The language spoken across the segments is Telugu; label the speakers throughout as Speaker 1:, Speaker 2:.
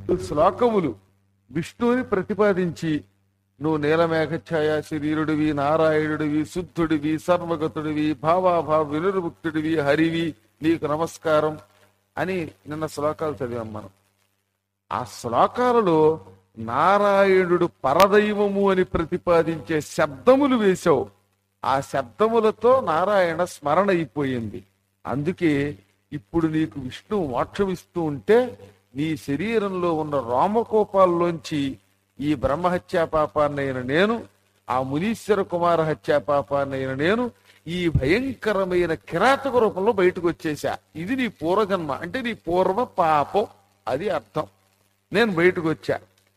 Speaker 1: రెండు శ్లోకములు విష్ణువుని ప్రతిపాదించి నువ్వు నీలమేఘఛాయ శరీరుడివి నారాయణుడివి శుద్ధుడివి సర్వగతుడివి భావాభావ వినుర్ముక్తుడివి హరివి నీకు నమస్కారం అని నిన్న శ్లోకాలు చదివాం మనం ఆ శ్లోకాలలో నారాయణుడు పరదైవము అని ప్రతిపాదించే శబ్దములు వేశావు ఆ శబ్దములతో నారాయణ స్మరణ అయిపోయింది అందుకే ఇప్పుడు నీకు విష్ణు మోక్షం ఇస్తూ ఉంటే నీ శరీరంలో ఉన్న రోమకోపాల్లోంచి ఈ బ్రహ్మహత్యా పాపాన్నైన నేను ఆ మునీశ్వర కుమార హత్యా పాపాన్నైన నేను ఈ భయంకరమైన కిరాతక రూపంలో బయటకు వచ్చేసా ఇది నీ పూర్వజన్మ అంటే నీ పూర్వ పాపం అది అర్థం నేను బయటకు వచ్చా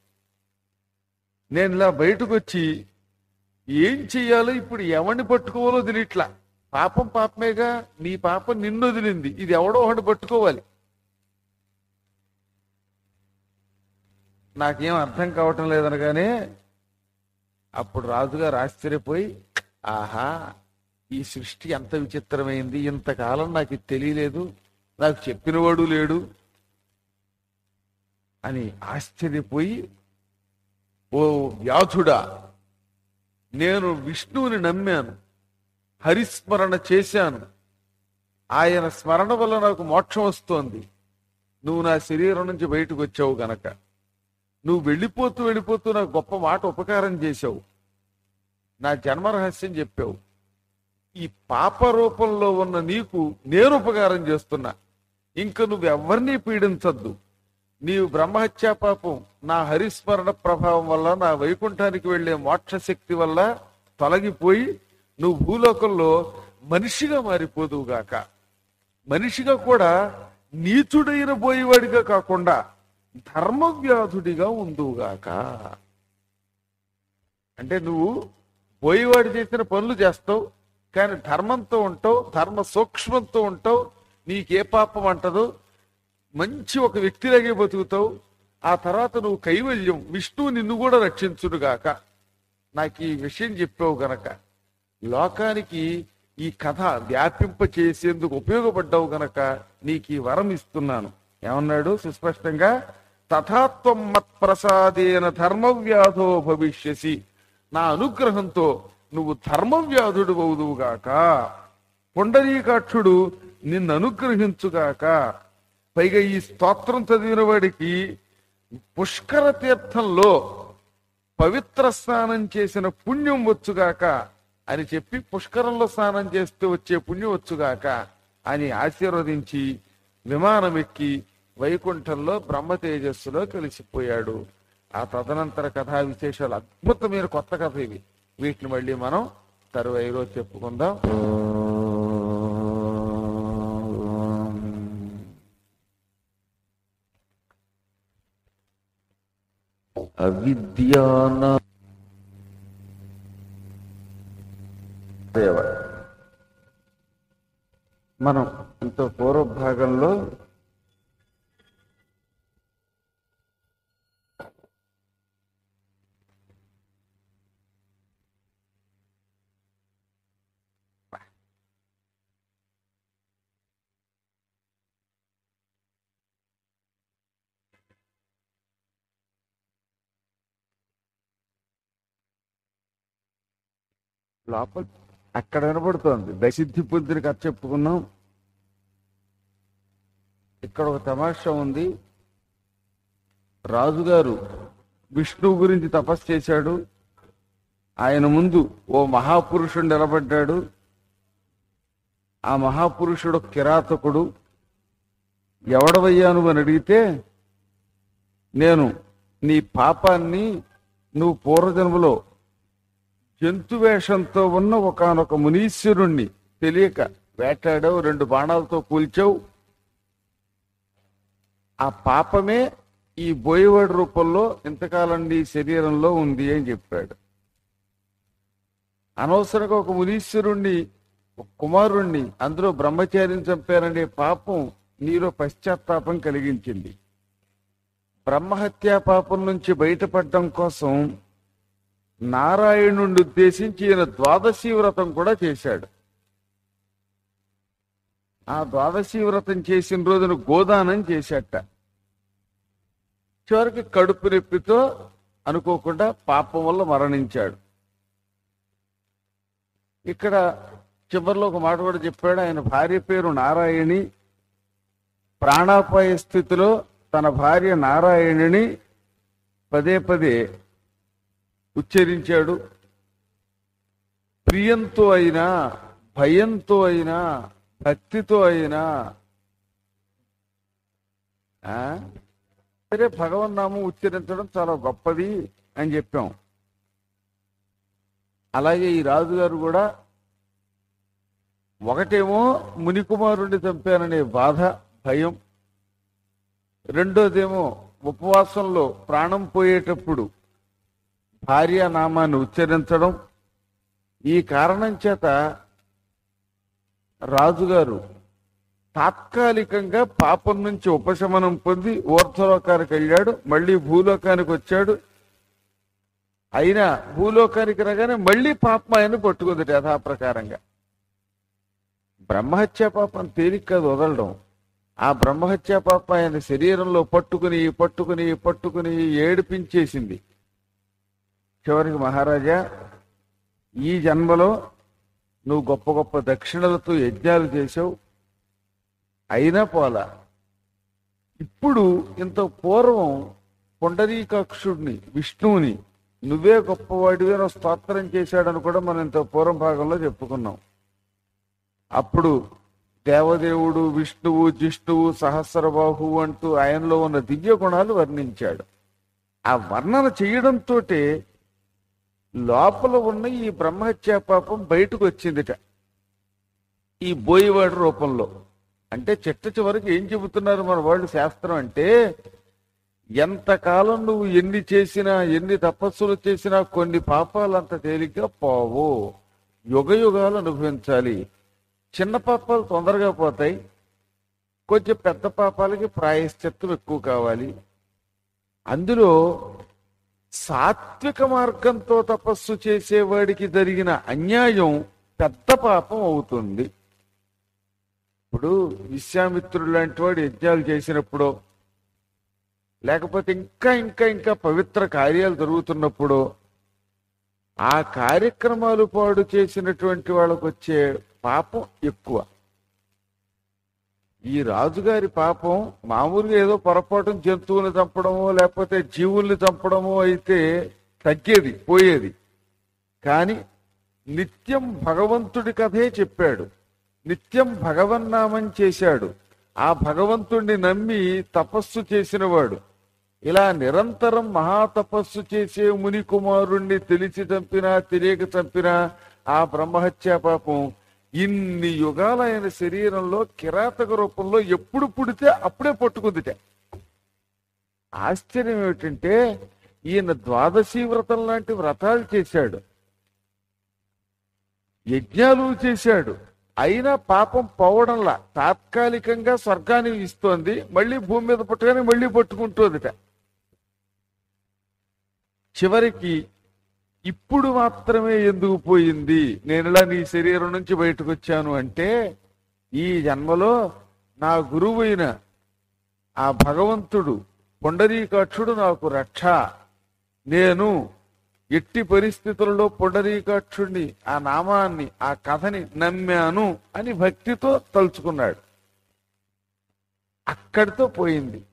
Speaker 1: నేను ఇలా బయటకు వచ్చి ఏం చెయ్యాలో ఇప్పుడు ఎవరిని పట్టుకోవాలో తెలియట్లా పాపం పాపమేగా నీ పాపం నిన్ను వదిలింది ఇది ఎవడో ఒకటి పట్టుకోవాలి నాకేం అర్థం కావటం లేదనగానే అప్పుడు రాజుగారు ఆశ్చర్యపోయి ఆహా ఈ సృష్టి ఎంత విచిత్రమైంది ఇంతకాలం నాకు ఇది తెలియలేదు నాకు చెప్పినవాడు లేడు అని ఆశ్చర్యపోయి ఓ వ్యాధుడా నేను విష్ణువుని నమ్మాను హరిస్మరణ చేశాను ఆయన స్మరణ వల్ల నాకు మోక్షం వస్తోంది నువ్వు నా శరీరం నుంచి బయటకు వచ్చావు గనక నువ్వు వెళ్ళిపోతూ వెళ్ళిపోతూ నాకు గొప్ప మాట ఉపకారం చేశావు నా జన్మ రహస్యం చెప్పావు ఈ పాప రూపంలో ఉన్న నీకు నేను ఉపకారం చేస్తున్నా ఇంక నువ్వు ఎవరిని పీడించద్దు నీవు బ్రహ్మహత్యా పాపం నా హరిస్మరణ ప్రభావం వల్ల నా వైకుంఠానికి వెళ్లే మోక్ష శక్తి వల్ల తొలగిపోయి నువ్వు భూలోకంలో మనిషిగా మారిపోదువుగాక మనిషిగా కూడా నీచుడైన పోయేవాడిగా కాకుండా ధర్మవ్యాధుడిగా ఉందువుగాక అంటే నువ్వు పోయేవాడు చేసిన పనులు చేస్తావు కానీ ధర్మంతో ఉంటావు ధర్మ సూక్ష్మంతో ఉంటావు నీకే పాపం అంటదు మంచి ఒక వ్యక్తిలాగే బతుకుతావు ఆ తర్వాత నువ్వు కైవల్యం విష్ణువు నిన్ను కూడా రక్షించుడుగాక నాకు ఈ విషయం చెప్పావు గనక లోకానికి ఈ కథ వ్యాపింప చేసేందుకు ఉపయోగపడ్డావు గనక నీకు ఈ వరం ఇస్తున్నాను ఏమన్నాడు సుస్పష్టంగా తథాత్వం మత్ప్రసాదేన ధర్మవ్యాధో భవిష్యసి నా అనుగ్రహంతో నువ్వు ధర్మవ్యాధుడు అవుదువుగాక పుండరీకాక్షుడు నిన్ను అనుగ్రహించుగాక పైగా ఈ స్తోత్రం చదివిన వాడికి పుష్కర తీర్థంలో పవిత్ర స్నానం చేసిన పుణ్యం వచ్చుగాక అని చెప్పి పుష్కరంలో స్నానం చేస్తే వచ్చే పుణ్యం వచ్చుగాక అని ఆశీర్వదించి విమానం ఎక్కి వైకుంఠంలో బ్రహ్మ తేజస్సులో కలిసిపోయాడు ఆ తదనంతర కథా విశేషాలు అద్భుతమైన కొత్త కథ ఇవి వీటిని మళ్ళీ మనం తరువాయిలో చెప్పుకుందాం అవిద్యాన దేవ మనం ఎంతో పూర్వ భాగంలో లోపల అక్కడ వినపడుతోంది దశిద్ధి పొందిన కథ చెప్పుకున్నాం ఇక్కడ ఒక తమాషా ఉంది రాజుగారు విష్ణువు గురించి తపస్సు చేశాడు ఆయన ముందు ఓ మహాపురుషుడు నిలబడ్డాడు ఆ మహాపురుషుడు కిరాతకుడు ఎవడవయ్యా నువ్వు అని అడిగితే నేను నీ పాపాన్ని నువ్వు పూర్వజన్మలో జంతు వేషంతో ఉన్న ఒకనొక మునీశ్వరుణ్ణి తెలియక వేటాడావు రెండు బాణాలతో కూల్చావు ఆ పాపమే ఈ బోయవాడి రూపంలో ఇంతకాలం నీ శరీరంలో ఉంది అని చెప్పాడు అనవసరంగా ఒక మునీశ్వరుణ్ణి ఒక కుమారుణ్ణి అందులో బ్రహ్మచారిని చంపారనే పాపం నీలో పశ్చాత్తాపం కలిగించింది బ్రహ్మహత్యా పాపం నుంచి బయటపడడం కోసం నారాయణుడిని ఉద్దేశించి ఈయన ద్వాదశి వ్రతం కూడా చేశాడు ఆ ద్వాదశి వ్రతం చేసిన రోజున గోదానం చేశాట చివరికి కడుపు నొప్పితో అనుకోకుండా పాపం వల్ల మరణించాడు ఇక్కడ చివరిలో ఒక మాట కూడా చెప్పాడు ఆయన భార్య పేరు నారాయణి ప్రాణాపాయ స్థితిలో తన భార్య నారాయణిని పదే పదే ఉచ్చరించాడు ప్రియంతో అయినా భయంతో అయినా భక్తితో అయినా ఆ? సరే భగవన్నామం ఉచ్చరించడం చాలా గొప్పది అని చెప్పాం అలాగే ఈ రాజుగారు కూడా ఒకటేమో మునికుమారుణ్ణి చంపాననే బాధ భయం రెండోదేమో ఉపవాసంలో ప్రాణం పోయేటప్పుడు భార్య నామాన్ని ఉచ్చరించడం ఈ కారణం చేత రాజుగారు తాత్కాలికంగా పాపం నుంచి ఉపశమనం పొంది ఊర్ధ్వలోకానికి వెళ్ళాడు మళ్ళీ భూలోకానికి వచ్చాడు అయినా భూలోకానికి రాగానే మళ్ళీ పాపం ఆయన పట్టుకుంది యథాప్రకారంగా బ్రహ్మహత్యా పాపం తేలిక కాదు వదలడం ఆ బ్రహ్మహత్యా పాపం ఆయన శరీరంలో పట్టుకుని పట్టుకుని పట్టుకుని ఏడిపించేసింది చివరికి మహారాజా ఈ జన్మలో నువ్వు గొప్ప గొప్ప దక్షిణలతో యజ్ఞాలు చేసావు అయినా పోలా ఇప్పుడు ఇంత పూర్వం పుండరీకాక్షుడిని విష్ణువుని నువ్వే గొప్పవాడిగా స్తోత్రం చేశాడని కూడా మనం ఇంత పూర్వం భాగంలో చెప్పుకున్నాం అప్పుడు దేవదేవుడు విష్ణువు జిష్ణువు సహస్రబాహు అంటూ ఆయనలో ఉన్న దివ్య గుణాలు వర్ణించాడు ఆ వర్ణన చేయడంతో లోపల ఉన్న ఈ బ్రహ్మహత్యా పాపం బయటకు వచ్చిందిట ఈ బోయివాడి రూపంలో అంటే చిట్ట చివరికి ఏం చెబుతున్నారు మన వాళ్ళు శాస్త్రం అంటే ఎంతకాలం నువ్వు ఎన్ని చేసినా ఎన్ని తపస్సులు చేసినా కొన్ని పాపాలు అంత తేలిగ్గా పోవు యుగ యుగాలు అనుభవించాలి చిన్న పాపాలు తొందరగా పోతాయి కొంచెం పెద్ద పాపాలకి ప్రాయశ్చిత్తం ఎక్కువ కావాలి అందులో సాత్విక మార్గంతో తపస్సు చేసేవాడికి జరిగిన అన్యాయం పెద్ద పాపం అవుతుంది ఇప్పుడు విశ్వామిత్రుడు లాంటి వాడు యజ్ఞాలు చేసినప్పుడు లేకపోతే ఇంకా ఇంకా ఇంకా పవిత్ర కార్యాలు జరుగుతున్నప్పుడు ఆ కార్యక్రమాలు పాడు చేసినటువంటి వాళ్ళకు వచ్చే పాపం ఎక్కువ ఈ రాజుగారి పాపం మామూలుగా ఏదో పొరపాటు జంతువుని చంపడమో లేకపోతే జీవుల్ని చంపడమో అయితే తగ్గేది పోయేది కానీ నిత్యం భగవంతుడి కథే చెప్పాడు నిత్యం భగవన్నామం చేశాడు ఆ భగవంతుణ్ణి నమ్మి తపస్సు చేసినవాడు ఇలా నిరంతరం మహాతపస్సు చేసే ముని కుమారుణ్ణి తెలిసి చంపినా తెలియక చంపినా ఆ బ్రహ్మహత్యా పాపం ఇన్ని యుగాల ఆయన శరీరంలో కిరాతక రూపంలో ఎప్పుడు పుడితే అప్పుడే పట్టుకుందిట ఆశ్చర్యం ఏమిటంటే ఈయన ద్వాదశీ వ్రతం లాంటి వ్రతాలు చేశాడు యజ్ఞాలు చేశాడు అయినా పాపం పోవడంలా తాత్కాలికంగా స్వర్గాన్ని ఇస్తోంది మళ్ళీ భూమి మీద పుట్టగానే మళ్ళీ పట్టుకుంటోందిట చివరికి ఇప్పుడు మాత్రమే ఎందుకు పోయింది నేను ఇలా నీ శరీరం నుంచి బయటకు వచ్చాను అంటే ఈ జన్మలో నా గురువు అయిన ఆ భగవంతుడు పొండరీకాక్షుడు నాకు రక్ష నేను ఎట్టి పరిస్థితులలో పొండరీకాక్షుడిని ఆ నామాన్ని ఆ కథని నమ్మాను అని భక్తితో తలుచుకున్నాడు అక్కడితో పోయింది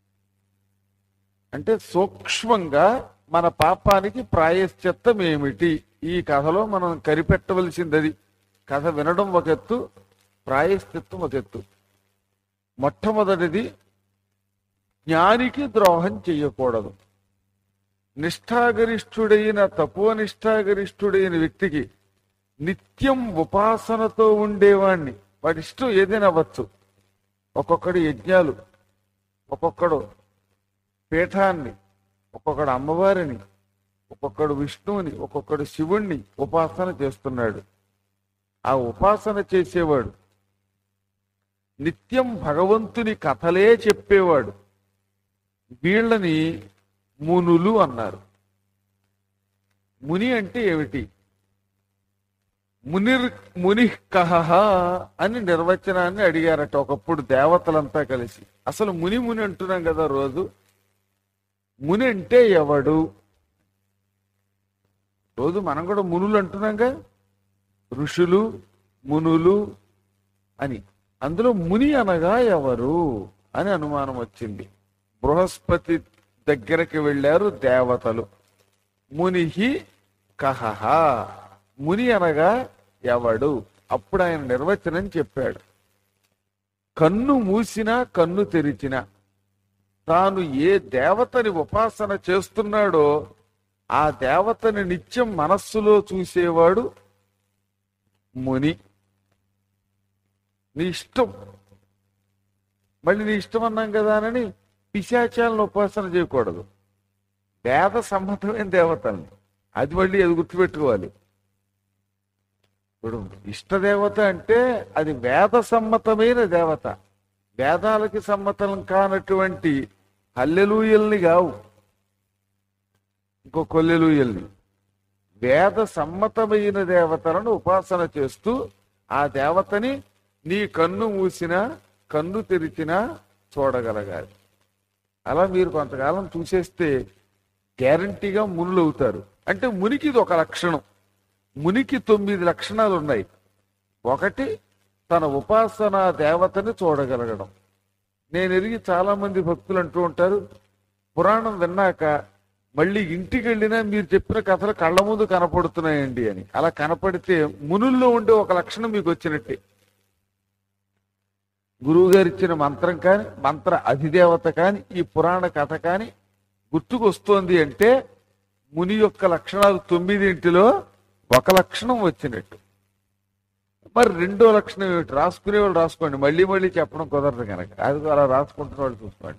Speaker 1: అంటే సూక్ష్మంగా మన పాపానికి ప్రాయశ్చిత్తం ఏమిటి ఈ కథలో మనం కరిపెట్టవలసింది అది కథ వినడం ఒక ఎత్తు ప్రాయశ్చిత్తం ఒక ఎత్తు మొట్టమొదటిది జ్ఞానికి ద్రోహం చెయ్యకూడదు నిష్ఠాగరిష్ఠుడైన తపోనిష్ఠాగరిష్ఠుడైన వ్యక్తికి నిత్యం ఉపాసనతో ఉండేవాణ్ణి వాడి ఇష్టం ఏదైనా అవ్వచ్చు ఒక్కొక్కడు యజ్ఞాలు ఒక్కొక్కడు పీఠాన్ని ఒక్కొక్కడు అమ్మవారిని ఒక్కొక్కడు విష్ణువుని ఒక్కొక్కడు శివుణ్ణి ఉపాసన చేస్తున్నాడు ఆ ఉపాసన చేసేవాడు నిత్యం భగవంతుని కథలే చెప్పేవాడు వీళ్ళని మునులు అన్నారు ముని అంటే ఏమిటి మునిర్ ముని కహ అని నిర్వచనాన్ని అడిగారట ఒకప్పుడు దేవతలంతా కలిసి అసలు ముని ముని అంటున్నాం కదా రోజు ముని అంటే ఎవడు రోజు మనం కూడా మునులు అంటున్నాంగా ఋషులు మునులు అని అందులో ముని అనగా ఎవరు అని అనుమానం వచ్చింది బృహస్పతి దగ్గరికి వెళ్ళారు దేవతలు మునిహి కహహ ముని అనగా ఎవడు అప్పుడు ఆయన నిర్వచనం చెప్పాడు కన్ను మూసినా కన్ను తెరిచినా తాను ఏ దేవతని ఉపాసన చేస్తున్నాడో ఆ దేవతని నిత్యం మనస్సులో చూసేవాడు ముని నీ ఇష్టం మళ్ళీ నీ ఇష్టం అన్నాం కదా అని పిశాచాలను ఉపాసన చేయకూడదు వేద సమ్మతమైన దేవతల్ని అది మళ్ళీ అది గుర్తుపెట్టుకోవాలి ఇప్పుడు ఇష్టదేవత అంటే అది వేద సమ్మతమైన దేవత వేదాలకి సమ్మతం కానటువంటి హల్లెలూయల్ని కావు ఇంకో కొల్లెలూయల్ని వేద సమ్మతమైన దేవతలను ఉపాసన చేస్తూ ఆ దేవతని నీ కన్ను మూసినా కన్ను తెరిచినా చూడగలగాలి అలా మీరు కొంతకాలం చూసేస్తే గ్యారంటీగా మునులు అవుతారు అంటే మునికి ఇది ఒక లక్షణం మునికి తొమ్మిది లక్షణాలు ఉన్నాయి ఒకటి తన ఉపాసన దేవతని చూడగలగడం నేను ఎరిగి చాలా మంది భక్తులు అంటూ ఉంటారు పురాణం విన్నాక మళ్ళీ ఇంటికి వెళ్ళినా మీరు చెప్పిన కథలు కళ్ళ ముందు కనపడుతున్నాయండి అని అలా కనపడితే మునుల్లో ఉండే ఒక లక్షణం మీకు వచ్చినట్టే గురువు గారు ఇచ్చిన మంత్రం కానీ మంత్ర అధిదేవత కానీ ఈ పురాణ కథ కానీ గుర్తుకొస్తోంది అంటే ముని యొక్క లక్షణాలు తొమ్మిదింటిలో ఒక లక్షణం వచ్చినట్టు మరి రెండో లక్షణం ఏమిటి రాసుకునే వాళ్ళు రాసుకోండి మళ్ళీ మళ్ళీ చెప్పడం కుదరదు కనుక అది అలా రాసుకుంటున్న వాళ్ళు చూసుకోండి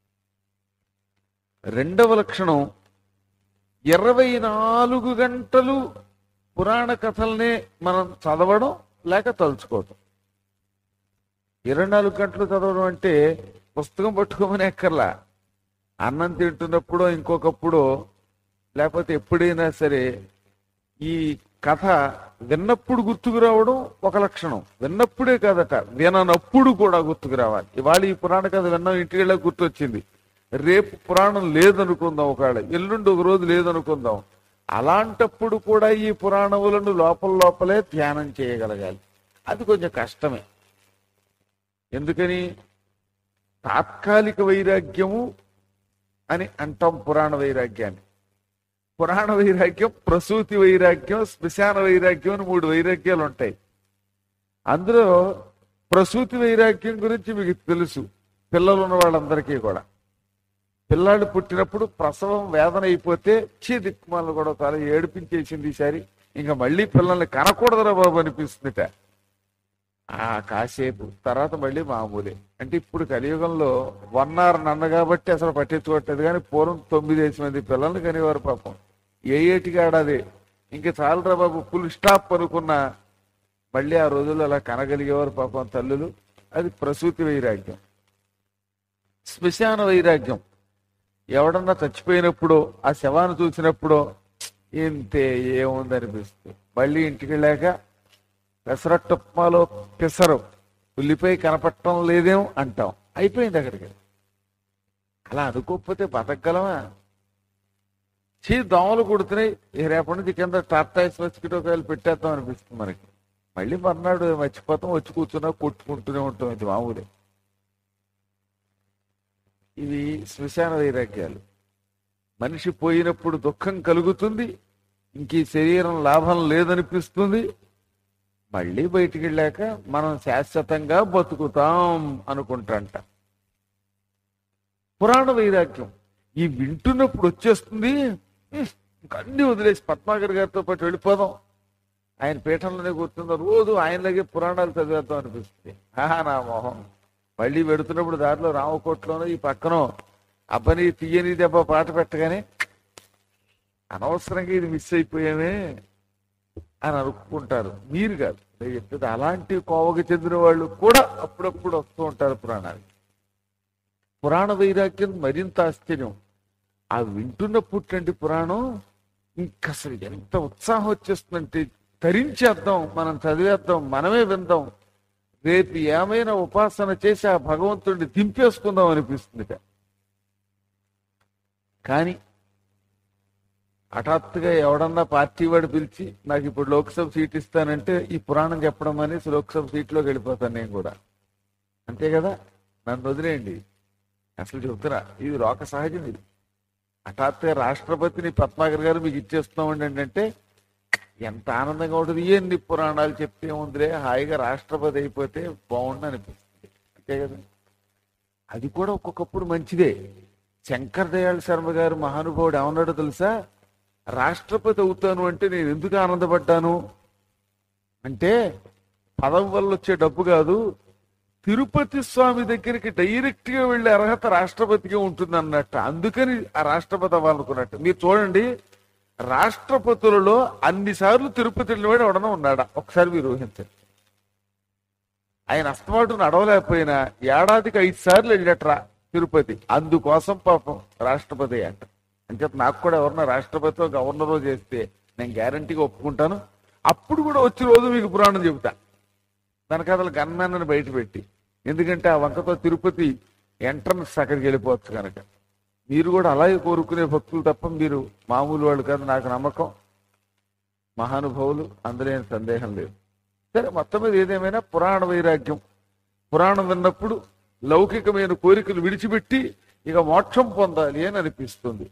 Speaker 1: రెండవ లక్షణం ఇరవై నాలుగు గంటలు పురాణ కథల్నే మనం చదవడం లేక తలుచుకోవడం ఇరవై నాలుగు గంటలు చదవడం అంటే పుస్తకం పట్టుకోమని ఎక్కర్లా అన్నం తింటున్నప్పుడో ఇంకొకప్పుడు లేకపోతే ఎప్పుడైనా సరే ఈ కథ విన్నప్పుడు గుర్తుకు రావడం ఒక లక్షణం విన్నప్పుడే కాదట విననప్పుడు కూడా గుర్తుకు రావాలి ఇవాళ ఈ పురాణ కథ విన్నాం ఇంటికి వెళ్ళా గుర్తొచ్చింది రేపు పురాణం లేదనుకుందాం ఒకవేళ ఎల్లుండి ఒక రోజు లేదనుకుందాం అలాంటప్పుడు కూడా ఈ పురాణములను లోపల లోపలే ధ్యానం చేయగలగాలి అది కొంచెం కష్టమే ఎందుకని తాత్కాలిక వైరాగ్యము అని అంటాం పురాణ వైరాగ్యాన్ని పురాణ వైరాగ్యం ప్రసూతి వైరాగ్యం శ్మశాన వైరాగ్యం అని మూడు వైరాగ్యాలు ఉంటాయి అందులో ప్రసూతి వైరాగ్యం గురించి మీకు తెలుసు పిల్లలు ఉన్న వాళ్ళందరికీ కూడా పిల్లాడు పుట్టినప్పుడు ప్రసవం వేదన అయిపోతే చీ దిక్కుమాలను కూడా చాలా ఏడిపించేసింది ఈసారి ఇంకా మళ్ళీ పిల్లల్ని కనకూడదురా బాబు అనిపిస్తుందిట ఆ కాసేపు తర్వాత మళ్ళీ మామూలే అంటే ఇప్పుడు కలియుగంలో వన్ అవర్ నన్న కాబట్టి అసలు పట్టించుకోవట్లేదు కానీ పూర్వం తొమ్మిది వేసి మంది పిల్లల్ని కనేవారు పాపం ఏ ఏటికి ఆడాది ఇంక చాలరా బాబు ఫుల్ స్టాప్ అనుకున్న మళ్ళీ ఆ రోజుల్లో అలా కనగలిగేవారు పాపం తల్లులు అది ప్రసూతి వైరాగ్యం శ్మశాన వైరాగ్యం ఎవడన్నా చచ్చిపోయినప్పుడు ఆ శవాన్ని చూసినప్పుడు ఇంతే ఏముంది అనిపిస్తుంది మళ్ళీ ఇంటికి వెళ్ళాక పెసరట్టుప్మాలో పెసరు ఉల్లిపాయ కనపడటం లేదేం అంటాం అయిపోయింది అక్కడికి అలా అనుకోకపోతే బతకగలమా చీ దోమలు కుడుతున్నాయి ఇక రేపటి నుంచి కింద టార్టాయిస్ మస్కిటో కాయలు పెట్టేద్దాం అనిపిస్తుంది మనకి మళ్ళీ మర్నాడు మర్చిపోతాం వచ్చి కూర్చున్నా కొట్టుకుంటూనే ఉంటాం ఇది మామూలే ఇవి శ్మశాన వైరాగ్యాలు మనిషి పోయినప్పుడు దుఃఖం కలుగుతుంది ఇంక ఈ శరీరం లాభం లేదనిపిస్తుంది మళ్ళీ బయటికి వెళ్ళాక మనం శాశ్వతంగా బతుకుతాం అనుకుంటాంట పురాణ వైరాగ్యం ఈ వింటున్నప్పుడు వచ్చేస్తుంది "ఉహ్, ఇంక అన్ని వదిలేసి పద్మాకర్ గారితో పాటు వెళ్ళిపోదాం ఆయన పీఠంలోనే కూర్చుందాం రోజు ఆయనలాగే పురాణాలు చదివేద్దాం అనిపిస్తుంది ఆహా నా మొహం మళ్ళీ వెడుతున్నప్పుడు దారిలో రామకోట్లోనో ఈ పక్కనో అబ్బని తీయని దెబ్బ పాట పెట్టగానే అనవసరంగా ఇది మిస్ అయిపోయామే అని అనుకుంటారు మీరు కాదు నేను చెప్పేది అలాంటి కోవకు చెందిన వాళ్ళు కూడా అప్పుడప్పుడు వస్తూ ఉంటారు పురాణానికి పురాణ వైరాగ్యం మరింత ఆశ్చర్యం ఆ వింటున్న పుట్టండి పురాణం ఇంకా అసలు ఎంత ఉత్సాహం వచ్చేస్తుందంటే తరించేద్దాం మనం చదివేద్దాం మనమే విందాం రేపు ఏమైనా ఉపాసన చేసి ఆ భగవంతుడిని దింపేసుకుందాం అనిపిస్తుంది కానీ హఠాత్తుగా ఎవడన్నా పార్టీ వాడు పిలిచి నాకు ఇప్పుడు లోక్సభ సీట్ ఇస్తానంటే ఈ పురాణం చెప్పడం అనేసి లోక్సభ సీట్లోకి వెళ్ళిపోతాను నేను కూడా అంతే కదా నన్ను వదిలేయండి అసలు చెబుతున్నా ఇది లోక సహజం ఇది హఠాత్తుగా రాష్ట్రపతిని పద్మాకర్ గారు మీకు ఇచ్చేస్తున్నామండి ఏంటంటే ఎంత ఆనందంగా ఉంటుంది ఎన్ని పురాణాలు చెప్తే ఉందిలే హాయిగా రాష్ట్రపతి అయిపోతే బాగుండు అనిపిస్తుంది అంతే కదా అది కూడా ఒక్కొక్కప్పుడు మంచిదే శంకర్ దయాళ్ శర్మ గారు మహానుభావుడు ఏమన్నాడో తెలుసా రాష్ట్రపతి అవుతాను అంటే నేను ఎందుకు ఆనందపడ్డాను అంటే పదవి వల్ల వచ్చే డబ్బు కాదు తిరుపతి స్వామి దగ్గరికి డైరెక్ట్ గా వెళ్ళే అర్హత రాష్ట్రపతిగా ఉంటుంది అన్నట్టు అందుకని ఆ రాష్ట్రపతి అవ్వాలనుకున్నట్టు మీరు చూడండి రాష్ట్రపతులలో అన్నిసార్లు తిరుపతి వెళ్ళినవాడు ఎవడన్నా ఉన్నాడా ఒకసారి మీరు ఊహించండి ఆయన అస్తమాటు నడవలేకపోయినా ఏడాదికి ఐదు సార్లు వెళ్ళటరా తిరుపతి అందుకోసం పాపం రాష్ట్రపతి అంట అంటే నాకు కూడా ఎవరన్నా రాష్ట్రపతితో గవర్నరో చేస్తే నేను గ్యారంటీగా ఒప్పుకుంటాను అప్పుడు కూడా వచ్చి రోజు మీకు పురాణం చెబుతా వెనకాతల గన్మ్యాన్ అని బయట పెట్టి ఎందుకంటే ఆ వంకతో తిరుపతి ఎంట్రన్స్ అక్కడికి వెళ్ళిపోవచ్చు కనుక మీరు కూడా అలాగే కోరుకునే భక్తులు తప్ప మీరు మామూలు వాళ్ళు కాదు నాకు నమ్మకం మహానుభావులు అందులో ఏం సందేహం లేదు సరే మొత్తం మీద ఏదేమైనా పురాణ వైరాగ్యం పురాణం విన్నప్పుడు లౌకికమైన కోరికలు విడిచిపెట్టి ఇక మోక్షం పొందాలి అని అనిపిస్తుంది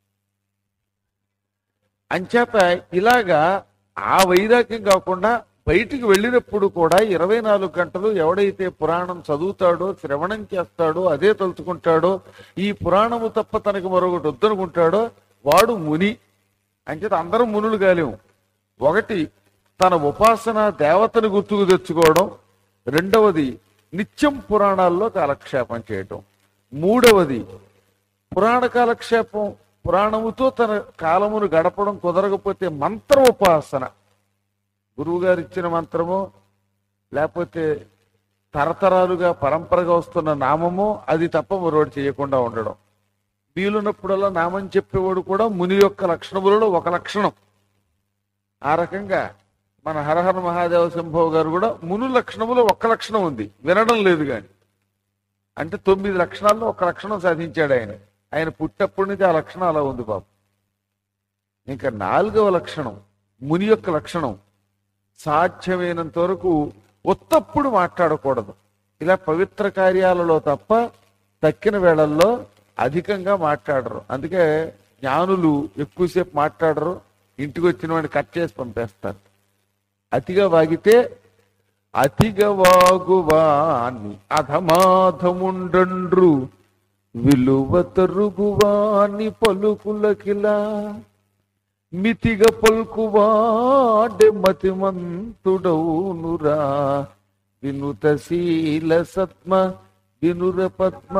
Speaker 1: అంచేత ఇలాగా ఆ వైరాగ్యం కాకుండా బయటికి వెళ్ళినప్పుడు కూడా ఇరవై నాలుగు గంటలు ఎవడైతే పురాణం చదువుతాడో శ్రవణం చేస్తాడో అదే తలుచుకుంటాడో ఈ పురాణము తప్ప తనకి మరొకటి వద్దనుకుంటాడో వాడు ముని అంచేత అందరం మునులు కాలేము ఒకటి తన ఉపాసన దేవతను గుర్తుకు తెచ్చుకోవడం రెండవది నిత్యం పురాణాల్లో కాలక్షేపం చేయటం మూడవది పురాణ కాలక్షేపం పురాణముతో తన కాలమును గడపడం కుదరకపోతే మంత్ర ఉపాసన గురువు గారు ఇచ్చిన మంత్రము లేకపోతే తరతరాలుగా పరంపరగా వస్తున్న నామము అది తప్ప మరొకటి చేయకుండా ఉండడం వీలున్నప్పుడల్లా నామం చెప్పేవాడు కూడా ముని యొక్క లక్షణములలో ఒక లక్షణం ఆ రకంగా మన హరహర మహాదేవ శంభవ్ గారు కూడా మును లక్షణములో ఒక్క లక్షణం ఉంది వినడం లేదు కానీ అంటే తొమ్మిది లక్షణాల్లో ఒక లక్షణం సాధించాడు ఆయన ఆయన పుట్టప్పటి నుంచి ఆ లక్షణం అలా ఉంది పాపం ఇంకా నాలుగవ లక్షణం ముని యొక్క లక్షణం సాధ్యమైనంత వరకు ఒత్తప్పుడు మాట్లాడకూడదు ఇలా పవిత్ర కార్యాలలో తప్ప తక్కిన వేళల్లో అధికంగా మాట్లాడరు అందుకే జ్ఞానులు ఎక్కువసేపు మాట్లాడరు ఇంటికి వచ్చిన వాడిని కట్ చేసి పంపేస్తారు అతిగా వాగితే అతిగా వాగువాని అధమాధముండ్రు విలువ తరుగువాని పలుకులకిలా మితిగా పలుకువాడే మతిమంతుడౌనురా వినుతశీల సత్మ వినుర పద్మ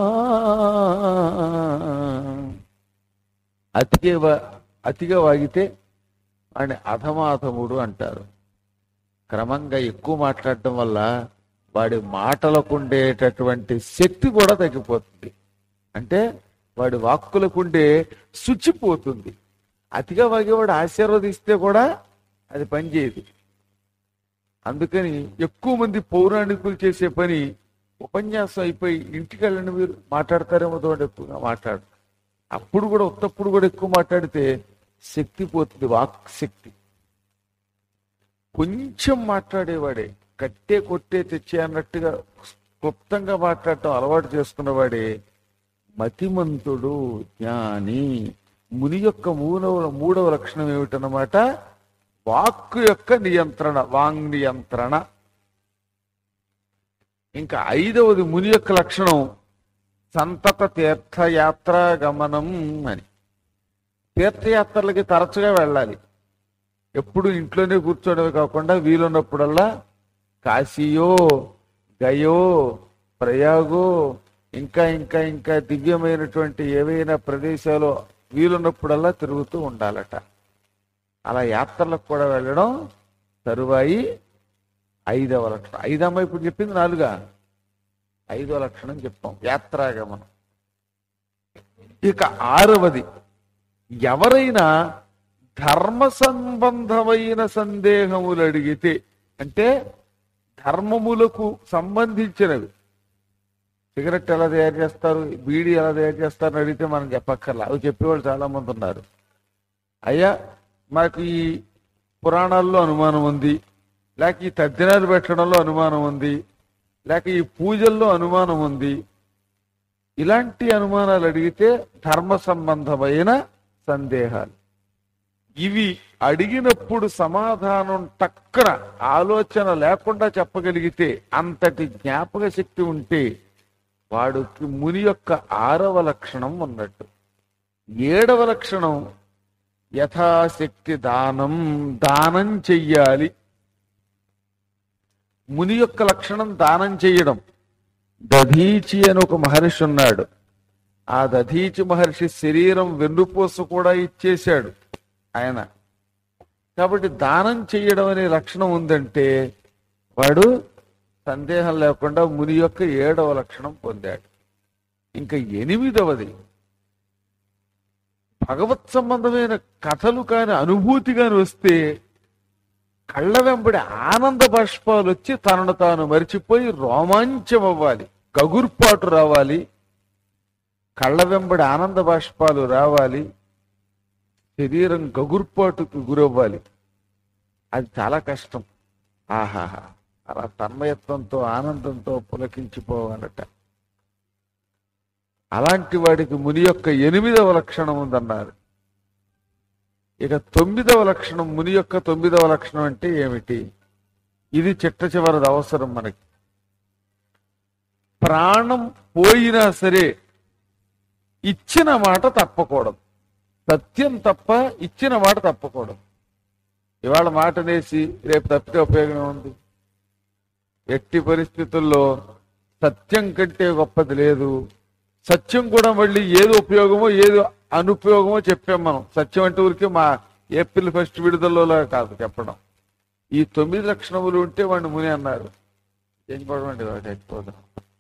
Speaker 1: అతిగా వా- అతిగా వాగితే వాడిని అధమాధముడు అంటారు క్రమంగా ఎక్కువ మాట్లాడటం వల్ల వాడి మాటలకు ఉండేటటువంటి శక్తి కూడా తగ్గిపోతుంది అంటే వాడి వాక్కులకు ఉండే శుచిపోతుంది అతిగా వాగేవాడు ఆశీర్వదిస్తే కూడా అది పనిచేయదు అందుకని ఎక్కువ మంది పౌరాణికులు చేసే పని ఉపన్యాసం అయిపోయి ఇంటికి వెళ్ళండి మీరు మాట్లాడతారేమో తోటి ఎక్కువగా మాట్లాడు అప్పుడు కూడా ఉత్తప్పుడు కూడా ఎక్కువ మాట్లాడితే శక్తి పోతుంది వాక్ శక్తి కొంచెం మాట్లాడేవాడే కట్టే కొట్టే తెచ్చే అన్నట్టుగా క్లుప్తంగా మాట్లాడటం అలవాటు చేసుకున్నవాడే మతిమంతుడు జ్ఞాని ముని యొక్క మూడవ మూడవ లక్షణం ఏమిటన్నమాట వాక్కు యొక్క నియంత్రణ వాంగ్ నియంత్రణ ఇంకా ఐదవది ముని యొక్క లక్షణం సంతత తీర్థయాత్ర గమనం అని తీర్థయాత్రలకి తరచుగా వెళ్ళాలి ఎప్పుడు ఇంట్లోనే కూర్చోవడమే కాకుండా వీలున్నప్పుడల్లా కాశీయో గయో ప్రయాగో ఇంకా ఇంకా ఇంకా దివ్యమైనటువంటి ఏవైనా ప్రదేశాలు వీలున్నప్పుడల్లా తిరుగుతూ ఉండాలట అలా యాత్రలకు కూడా వెళ్ళడం తరువాయి ఐదవ లక్షణం ఐదమ్మ ఇప్పుడు చెప్పింది నాలుగా ఐదో లక్షణం చెప్పాం యాత్రాగమనం ఇక ఆరవది ఎవరైనా ధర్మ సంబంధమైన సందేహములు అడిగితే అంటే ధర్మములకు సంబంధించినవి సిగరెట్ ఎలా తయారు చేస్తారు బీడీ ఎలా తయారు చేస్తారని అడిగితే మనం చెప్పక్కర్లా అవి చెప్పేవాళ్ళు చాలా మంది ఉన్నారు అయ్యా మాకు ఈ పురాణాల్లో అనుమానం ఉంది లేక ఈ తద్దినాలు పెట్టడంలో అనుమానం ఉంది లేక ఈ పూజల్లో అనుమానం ఉంది ఇలాంటి అనుమానాలు అడిగితే ధర్మ సంబంధమైన సందేహాలు ఇవి అడిగినప్పుడు సమాధానం టక్కన ఆలోచన లేకుండా చెప్పగలిగితే అంతటి జ్ఞాపక శక్తి ఉంటే వాడికి ముని యొక్క ఆరవ లక్షణం ఉన్నట్టు ఏడవ లక్షణం యథాశక్తి దానం దానం చెయ్యాలి ముని యొక్క లక్షణం దానం చెయ్యడం దధీచి అని ఒక మహర్షి ఉన్నాడు ఆ దధీచి మహర్షి శరీరం వెన్నుపూస కూడా ఇచ్చేశాడు ఆయన కాబట్టి దానం చెయ్యడం అనే లక్షణం ఉందంటే వాడు సందేహం లేకుండా ముని యొక్క ఏడవ లక్షణం పొందాడు ఇంకా ఎనిమిదవది భగవత్ సంబంధమైన కథలు కాని అనుభూతి కాని వస్తే కళ్ళ వెంబడి ఆనంద బాష్పాలు వచ్చి తనను తాను మరిచిపోయి రోమాంచం అవ్వాలి గగుర్పాటు రావాలి కళ్ళ వెంబడి ఆనంద బాష్పాలు రావాలి శరీరం గగుర్పాటుకు గురవ్వాలి అది చాలా కష్టం ఆహాహా అలా తన్మయత్వంతో ఆనందంతో పులకించిపోవాలట అలాంటి వాడికి ముని యొక్క ఎనిమిదవ లక్షణం ఉందన్నారు ఇక తొమ్మిదవ లక్షణం ముని యొక్క తొమ్మిదవ లక్షణం అంటే ఏమిటి ఇది చిట్ట చివరిది అవసరం మనకి ప్రాణం పోయినా సరే ఇచ్చిన మాట తప్పకూడదు సత్యం తప్ప ఇచ్చిన మాట తప్పకూడదు ఇవాళ మాట నేసి రేపు తప్పితే ఉపయోగం ఉంది ఎట్టి పరిస్థితుల్లో సత్యం కంటే గొప్పది లేదు సత్యం కూడా మళ్ళీ ఏది ఉపయోగమో ఏది అనుపయోగమో చెప్పాం మనం సత్యం అంటే ఊరికే మా ఏప్రిల్ ఫస్ట్ విడుదలలో కాదు చెప్పడం ఈ తొమ్మిది లక్షణములు ఉంటే వాడిని ముని అన్నారు చచ్చిపోవడం వాడు చచ్చిపోదాం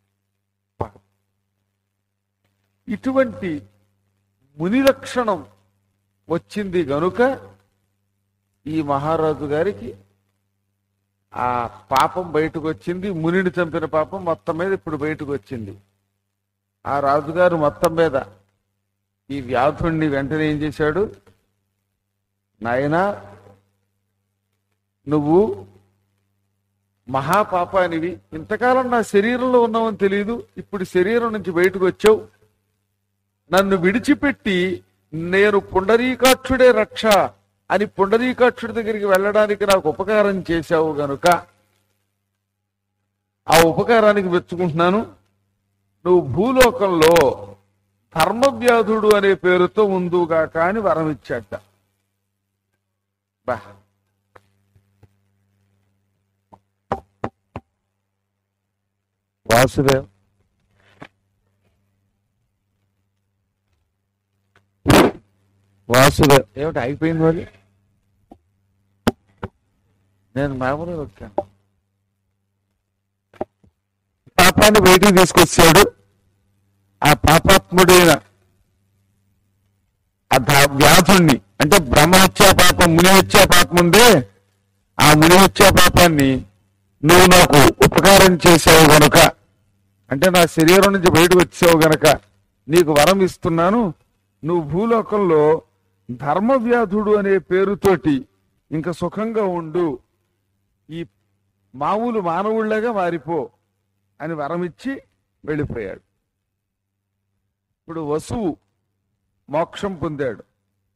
Speaker 1: ఇటువంటి ముని లక్షణం వచ్చింది గనుక ఈ మహారాజు గారికి ఆ పాపం బయటకు వచ్చింది మునిని చంపిన పాపం మొత్తం మీద ఇప్పుడు బయటకు వచ్చింది ఆ రాజుగారు మొత్తం మీద ఈ వ్యాధుణ్ణి వెంటనే ఏం చేశాడు నాయనా నువ్వు మహాపాపానివి ఇంతకాలం నా శరీరంలో ఉన్నావని తెలియదు ఇప్పుడు శరీరం నుంచి బయటకు వచ్చావు నన్ను విడిచిపెట్టి నేను పుండరీకాక్షుడే రక్ష అని పుండరీకాక్షుడి దగ్గరికి వెళ్ళడానికి నాకు ఉపకారం చేశావు గనుక ఆ ఉపకారానికి మెచ్చుకుంటున్నాను నువ్వు భూలోకంలో ధర్మవ్యాధుడు అనే పేరుతో ఉందుగాక అని వరం ఇచ్చాట బా వాసుదేవ్ వాసుదేవ్ ఏమిటి అయిపోయింది మరి నేను మామూలుగా వచ్చాను పాపాన్ని బయటికి తీసుకొచ్చాడు ఆ పాపాత్ముడైన ఆ ధా- వ్యాధుణ్ణి అంటే బ్రహ్మహత్యా పాపం ముని హత్యా పాపం ఉందే ఆ ముని హత్యా పాపాన్ని నువ్వు నాకు ఉపకారం చేసావు గనుక అంటే నా శరీరం నుంచి బయటకు వచ్చావు గనక నీకు వరం ఇస్తున్నాను నువ్వు భూలోకంలో ధర్మవ్యాధుడు అనే పేరుతోటి ఇంకా సుఖంగా ఉండు ఈ మామూలు మానవుళ్ళగా మారిపో అని వరమిచ్చి వెళ్ళిపోయాడు ఇప్పుడు వసువు మోక్షం పొందాడు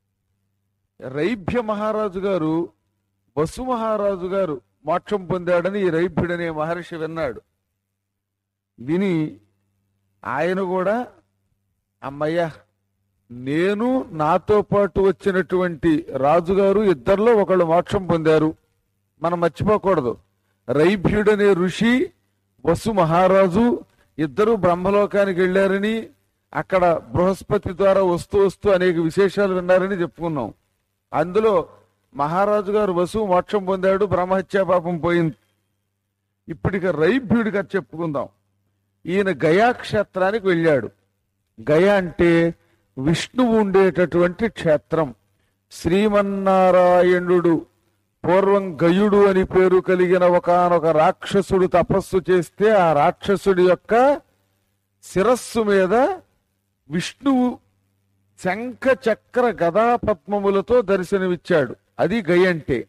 Speaker 1: రైభ్య మహారాజు గారు వసు మహారాజు గారు మోక్షం పొందాడని ఈ రైభ్యుడనే మహర్షి విన్నాడు విని ఆయన కూడా అమ్మయ్య నేను నాతో పాటు వచ్చినటువంటి రాజుగారు ఇద్దరిలో ఒకళ్ళు మోక్షం పొందారు మనం మర్చిపోకూడదు రైభ్యుడనే ఋషి వసు మహారాజు ఇద్దరు బ్రహ్మలోకానికి వెళ్ళారని అక్కడ బృహస్పతి ద్వారా వస్తూ వస్తూ అనేక విశేషాలు విన్నారని చెప్పుకున్నాం అందులో మహారాజు గారు వసు మోక్షం పొందాడు బ్రహ్మహత్యా పాపం పోయింది ఇప్పటిక రైభ్యుడి కథ చెప్పుకుందాం ఈయన గయా క్షేత్రానికి వెళ్ళాడు గయ అంటే విష్ణువు ఉండేటటువంటి క్షేత్రం శ్రీమన్నారాయణుడు పూర్వం గయుడు అని పేరు కలిగిన ఒకనొక రాక్షసుడు తపస్సు చేస్తే ఆ రాక్షసుడి యొక్క శిరస్సు మీద విష్ణువు శంఖ చక్ర గదా పద్మములతో దర్శనమిచ్చాడు అది గయ అంటే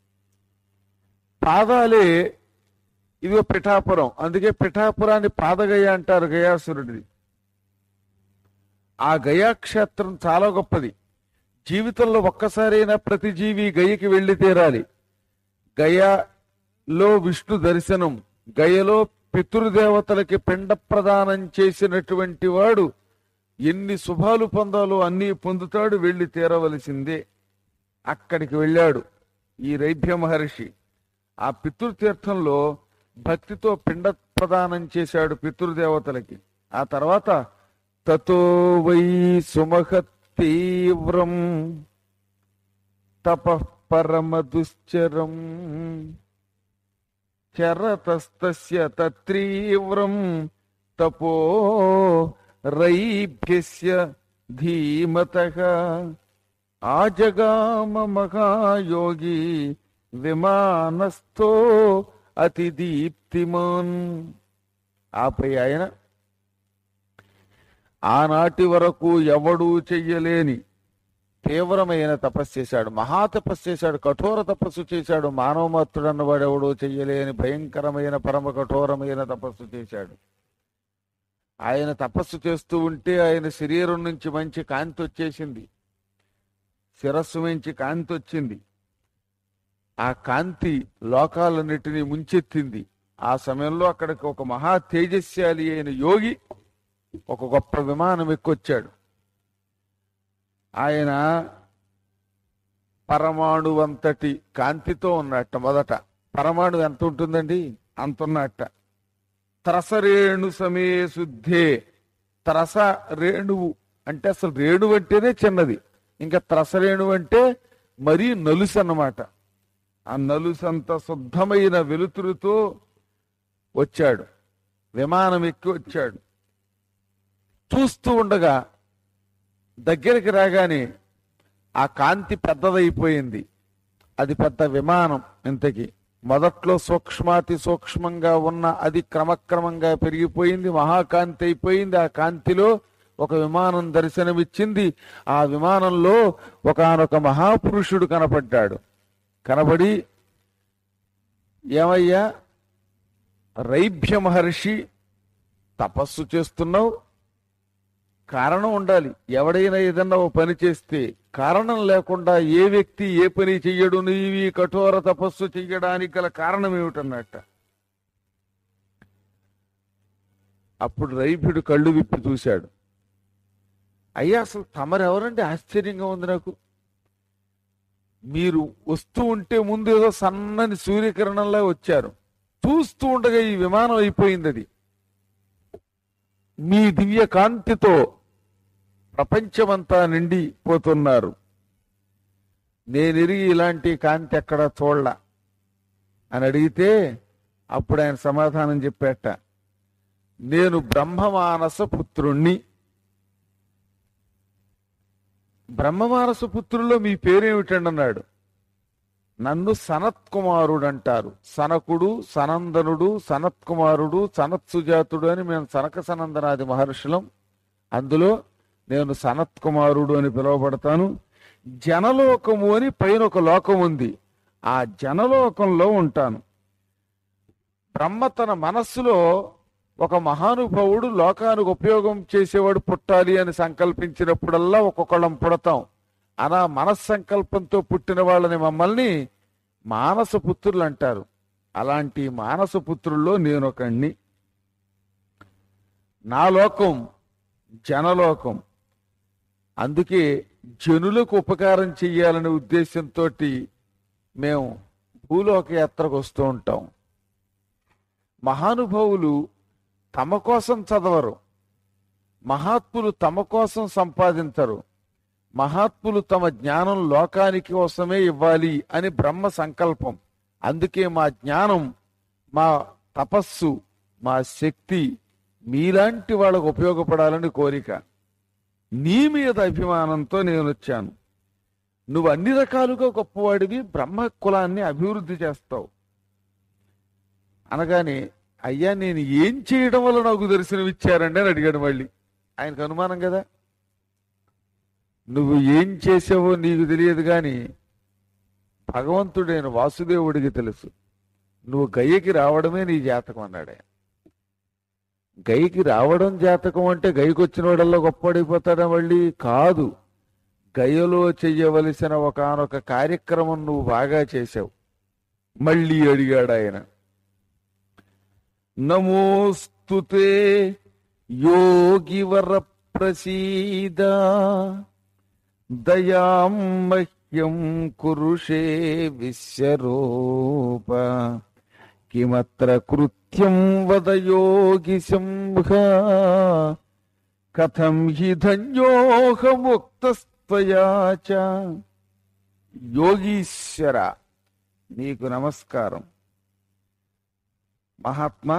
Speaker 1: పాదాలే ఇదిగో పిఠాపురం అందుకే పిఠాపురాన్ని పాదగయ అంటారు గయాసురుడిది ఆ గయాక్షేత్రం చాలా గొప్పది జీవితంలో ఒక్కసారైనా ప్రతి జీవి గయకి వెళ్లి తీరాలి గయలో విష్ణు దర్శనం గయలో పితృదేవతలకి పిండ ప్రదానం చేసినటువంటి వాడు ఎన్ని శుభాలు పొందాలో అన్నీ పొందుతాడు వెళ్లి తీరవలసిందే అక్కడికి వెళ్ళాడు ఈ రైభ్య మహర్షి ఆ పితృతీర్థంలో భక్తితో పిండ ప్రదానం చేశాడు పితృదేవతలకి ఆ తర్వాత తతో వై సుమహత్ తీవ్రం తప పరమ దుశ్చరం చరతస్తస్య తత్రీవ్రం తపో రైభ్యస్య ధీమతః ఆజగామ మహాయోగి విమానస్థో అతి దీప్తిమాన్ ఆపై ఆయన ఆనాటి వరకు ఎవడూ చెయ్యలేని తీవ్రమైన తపస్సు చేశాడు మహా తపస్సు చేశాడు కఠోర తపస్సు చేశాడు మానవ మాత్రుడు అన్నవాడు ఎవడో చెయ్యలేని భయంకరమైన పరమ కఠోరమైన తపస్సు చేశాడు ఆయన తపస్సు చేస్తూ ఉంటే ఆయన శరీరం నుంచి మంచి కాంతి వచ్చేసింది శిరస్సు నుంచి కాంతి వచ్చింది ఆ కాంతి లోకాలన్నిటినీ ముంచెత్తింది ఆ సమయంలో అక్కడికి ఒక మహా తేజస్శాలి అయిన యోగి ఒక గొప్ప విమానం ఎక్కొచ్చాడు ఆయన పరమాణువంతటి కాంతితో ఉన్నట్ట మొదట పరమాణు ఎంత ఉంటుందండి అంత ఉన్నట్ట త్రసరేణు సమే శుద్ధే త్రస రేణువు అంటే అసలు రేణువు అంటేనే చిన్నది ఇంకా త్రసరేణువు అంటే మరీ నలుసు అన్నమాట ఆ నలుసంత శుద్ధమైన వెలుతురుతో వచ్చాడు విమానం ఎక్కి వచ్చాడు చూస్తూ ఉండగా దగ్గరికి రాగానే ఆ కాంతి పెద్దదైపోయింది అది పెద్ద విమానం ఇంతకి మొదట్లో సూక్ష్మాతి సూక్ష్మంగా ఉన్న అది క్రమక్రమంగా పెరిగిపోయింది మహాకాంతి అయిపోయింది ఆ కాంతిలో ఒక విమానం దర్శనమిచ్చింది ఆ విమానంలో ఒకనొక మహాపురుషుడు కనపడ్డాడు కనబడి ఏమయ్యా రైభ్య మహర్షి తపస్సు చేస్తున్నావు కారణం ఉండాలి ఎవడైనా ఏదన్నా ఓ పని చేస్తే కారణం లేకుండా ఏ వ్యక్తి ఏ పని చెయ్యడు నీవి కఠోర తపస్సు చెయ్యడానికి గల కారణం ఏమిటన్నట్ట అప్పుడు రైభ్యుడు కళ్ళు విప్పి చూశాడు అయ్యా అసలు తమరెవరండి ఆశ్చర్యంగా ఉంది నాకు మీరు వస్తూ ఉంటే ముందు ఏదో సన్నని సూర్యకిరణంలా వచ్చారు చూస్తూ ఉండగా ఈ విమానం అయిపోయింది అది మీ దివ్య కాంతితో ప్రపంచమంతా నిండిపోతున్నారు నేనెరిగి ఇలాంటి కాంతి ఎక్కడ చూడలా అని అడిగితే అప్పుడు ఆయన సమాధానం చెప్పేట నేను బ్రహ్మమానస పుత్రుణ్ణి బ్రహ్మమానస పుత్రుల్లో మీ పేరేమిటండి అన్నాడు నన్ను సనత్ కుమారుడు అంటారు సనకుడు సనందనుడు సనత్ కుమారుడు సనత్ సుజాతుడు అని మేము సనక సనందనాది మహర్షులం అందులో నేను సనత్ కుమారుడు అని పిలువబడతాను జనలోకము అని పైన ఒక లోకం ఉంది ఆ జనలోకంలో ఉంటాను బ్రహ్మ తన మనస్సులో ఒక మహానుభావుడు లోకానికి ఉపయోగం చేసేవాడు పుట్టాలి అని సంకల్పించినప్పుడల్లా ఒక్కొక్కళ్ళం పుడతాం అలా మనస్సంకల్పంతో పుట్టిన వాళ్ళని మమ్మల్ని మానస పుత్రులు అంటారు అలాంటి మానస పుత్రుల్లో నేనొకణ్ణి నా లోకం జనలోకం అందుకే జనులకు ఉపకారం చెయ్యాలనే ఉద్దేశంతో మేము భూలోక యాత్రకు వస్తూ ఉంటాం మహానుభావులు తమ కోసం చదవరు మహాత్ములు తమ కోసం సంపాదించరు మహాత్ములు తమ జ్ఞానం లోకానికి కోసమే ఇవ్వాలి అని బ్రహ్మ సంకల్పం అందుకే మా జ్ఞానం మా తపస్సు మా శక్తి మీలాంటి వాళ్ళకు ఉపయోగపడాలని కోరిక నీ మీద అభిమానంతో నేను వచ్చాను నువ్వు అన్ని రకాలుగా గొప్పవాడివి బ్రహ్మ కులాన్ని అభివృద్ధి చేస్తావు అనగానే అయ్యా నేను ఏం చేయడం వల్ల నాకు దర్శనం ఇచ్చారండి అని అడిగాడు మళ్ళీ ఆయనకు అనుమానం కదా నువ్వు ఏం చేసావో నీకు తెలియదు కానీ భగవంతుడైన వాసుదేవుడికి తెలుసు నువ్వు గయ్యకి రావడమే నీ జాతకం అన్నాడు ఆయన గైకి రావడం జాతకం అంటే గైకి వచ్చిన వాడల్లో గొప్పడిపోతాడా మళ్ళీ కాదు గయలో చెయ్యవలసిన ఒకనొక కార్యక్రమం నువ్వు బాగా చేసావు మళ్ళీ అడిగాడు ఆయన నమోస్తుతే యోగివర ప్రసీద దయాం మహ్యం కురుషే విశ్వరూప కిమత్ర కృత్యం వద యోగి సంహ కథం హి ధన్యోహముక్తస్త్వయా చ యోగీశ్వర నీకు నమస్కారం మహాత్మా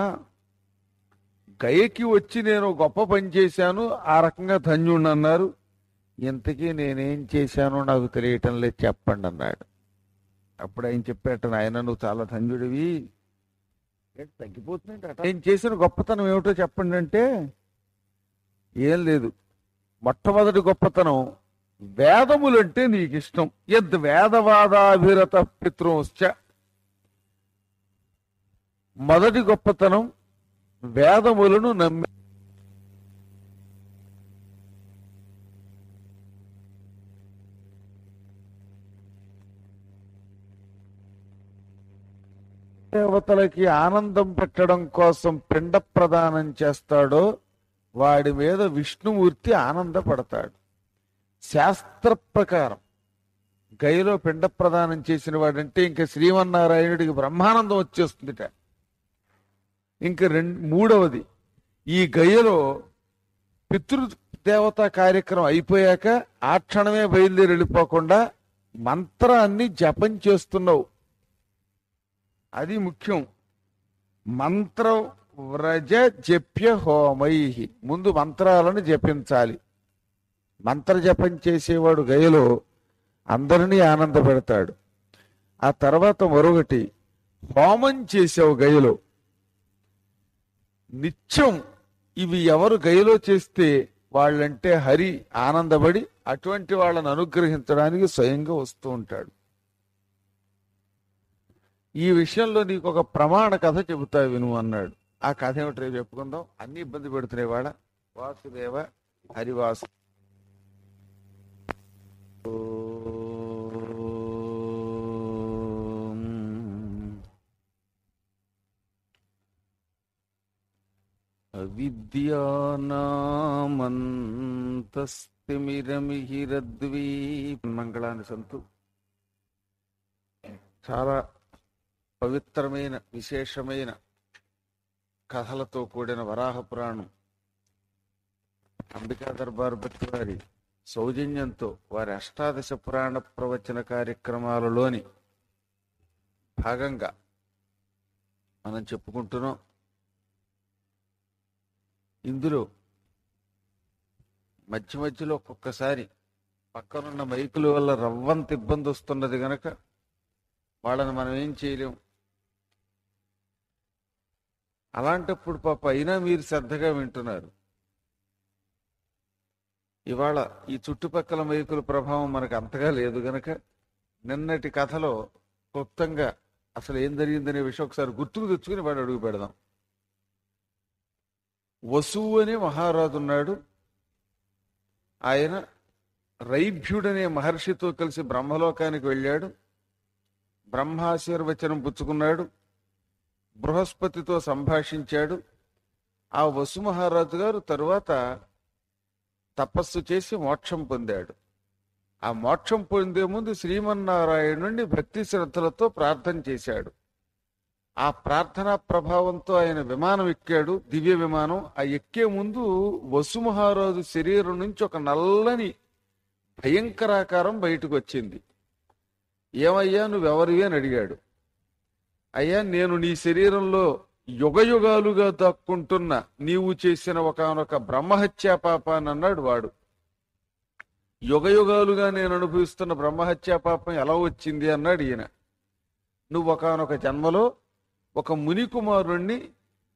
Speaker 1: గయకి వచ్చి నేను గొప్ప పని చేశాను ఆ రకంగా ధన్యుణ్ణి అన్నారు ఇంతకీ నేనేం చేశానో నాకు తెలియటం లేదు చెప్పండి అన్నాడు అప్పుడు ఆయన చెప్పాట ఆయన నువ్వు చాలా ధన్యుడివి ఏంటి తగ్గిపోతుంది నేను చేసిన గొప్పతనం ఏమిటో చెప్పండి అంటే ఏం లేదు మొట్టమొదటి గొప్పతనం వేదములంటే నీకు ఇష్టం యద్ వేదవాదాభిరత పితృంశ్చ మొదటి గొప్పతనం వేదములను నమ్మి దేవతలకి ఆనందం పెట్టడం కోసం పిండ ప్రదానం చేస్తాడో వాడి మీద విష్ణుమూర్తి ఆనందపడతాడు శాస్త్ర ప్రకారం గయలో పిండ ప్రదానం చేసిన వాడంటే ఇంకా శ్రీమన్నారాయణుడికి బ్రహ్మానందం వచ్చేస్తుందిట ఇంకా రెండు మూడవది ఈ గయలో పితృదేవతా కార్యక్రమం అయిపోయాక ఆ క్షణమే బయలుదేరి వెళ్ళిపోకుండా మంత్రాన్ని జపం చేస్తున్నావు అది ముఖ్యం మంత్ర వ్రజ జప్య హోమై ముందు మంత్రాలను జపించాలి మంత్ర జపం చేసేవాడు గయలో అందరినీ ఆనంద పెడతాడు ఆ తర్వాత మరొకటి హోమం చేసావు గయలో నిత్యం ఇవి ఎవరు గయలో చేస్తే వాళ్ళంటే హరి ఆనందపడి అటువంటి వాళ్ళని అనుగ్రహించడానికి స్వయంగా వస్తూ ఉంటాడు ఈ విషయంలో నీకు ఒక ప్రమాణ కథ చెబుతా విను అన్నాడు ఆ కథ ఏమిటో రేపు చెప్పుకుందాం అన్ని ఇబ్బంది పెడుతున్నాయి వాడ వాసుదేవ హరివాసు అవిద్యానామంతస్తిమిరమిహిరద్వీ మంగళాన్ని సంతు చాలా పవిత్రమైన విశేషమైన కథలతో కూడిన వరాహ పురాణం అంబికా దర్బార్ భట్టి వారి సౌజన్యంతో వారి అష్టాదశ పురాణ ప్రవచన కార్యక్రమాలలోని భాగంగా మనం చెప్పుకుంటున్నాం ఇందులో మధ్య మధ్యలో ఒక్కొక్కసారి పక్కనున్న మైకుల వల్ల రవ్వంత ఇబ్బంది వస్తున్నది గనక వాళ్ళని మనం ఏం చేయలేం అలాంటప్పుడు పాప అయినా మీరు శ్రద్ధగా వింటున్నారు ఇవాళ ఈ చుట్టుపక్కల మైకుల ప్రభావం మనకు అంతగా లేదు గనక నిన్నటి కథలో క్లుప్తంగా అసలు ఏం జరిగిందనే విషయం ఒకసారి గుర్తుకు తెచ్చుకుని వాడు అడుగు పెడదాం వసువు అనే మహారాజు ఉన్నాడు ఆయన రైభ్యుడనే మహర్షితో కలిసి బ్రహ్మలోకానికి వెళ్ళాడు బ్రహ్మాశీర్వచనం పుచ్చుకున్నాడు బృహస్పతితో సంభాషించాడు ఆ వసు మహారాజు గారు తరువాత తపస్సు చేసి మోక్షం పొందాడు ఆ మోక్షం పొందే ముందు శ్రీమన్నారాయణుణ్ణి భక్తి శ్రద్ధలతో ప్రార్థన చేశాడు ఆ ప్రార్థనా ప్రభావంతో ఆయన విమానం ఎక్కాడు దివ్య విమానం ఆ ఎక్కే ముందు వసు మహారాజు శరీరం నుంచి ఒక నల్లని భయంకరాకారం బయటకు వచ్చింది ఏమయ్యా నువ్వెవరివి అని అడిగాడు అయ్యా నేను నీ శరీరంలో యుగ యుగాలుగా దక్కుంటున్న నీవు చేసిన ఒకనొక బ్రహ్మహత్యా పాపాన్ని అన్నాడు వాడు యుగ యుగాలుగా నేను అనుభవిస్తున్న బ్రహ్మహత్యా పాపం ఎలా వచ్చింది అన్నాడు ఈయన నువ్వు ఒకనొక జన్మలో ఒక ముని కుమారుణ్ణి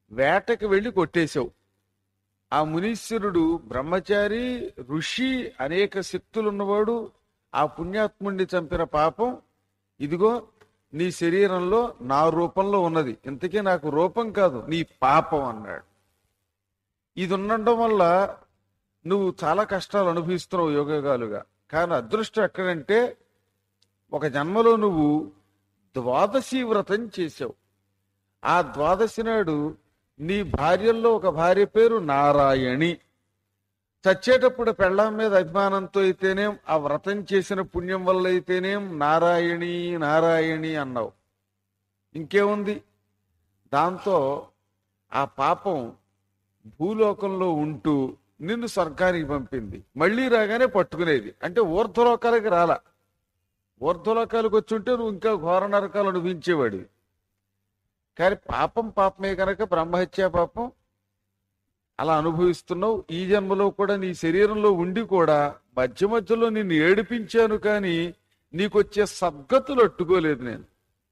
Speaker 1: వేటకి వెళ్ళి కొట్టేశావు ఆ మునీశ్వరుడు బ్రహ్మచారి ఋషి అనేక శక్తులున్నవాడు ఆ పుణ్యాత్ముడిని చంపిన పాపం ఇదిగో నీ శరీరంలో నా రూపంలో ఉన్నది ఇంతకీ నాకు రూపం కాదు నీ పాపం అన్నాడు ఇది ఉండడం వల్ల నువ్వు చాలా కష్టాలు అనుభవిస్తున్నావు యోగగాలుగా కానీ అదృష్టం ఎక్కడంటే ఒక జన్మలో నువ్వు ద్వాదశి వ్రతం చేసావు ఆ ద్వాదశి నాడు నీ భార్యల్లో ఒక భార్య పేరు నారాయణి చచ్చేటప్పుడు పెళ్ళాం మీద అభిమానంతో అయితేనేం ఆ వ్రతం చేసిన పుణ్యం వల్ల అయితేనేం నారాయణి నారాయణి అన్నావు ఇంకేముంది దాంతో ఆ పాపం భూలోకంలో ఉంటూ నిన్ను స్వర్గానికి పంపింది మళ్ళీ రాగానే పట్టుకునేది అంటే ఊర్ధ్వలోకాలకి రాలా ఊర్ధ్వలోకాలకు వచ్చి ఉంటే నువ్వు ఇంకా ఘోర నరకాలు అనుభవించేవాడివి కానీ పాపం పాపమే కనుక బ్రహ్మహత్యా పాపం అలా అనుభవిస్తున్నావు ఈ జన్మలో కూడా నీ శరీరంలో ఉండి కూడా మధ్య మధ్యలో నిన్ను ఏడిపించాను కానీ నీకొచ్చే సద్గతులు అట్టుకోలేదు నేను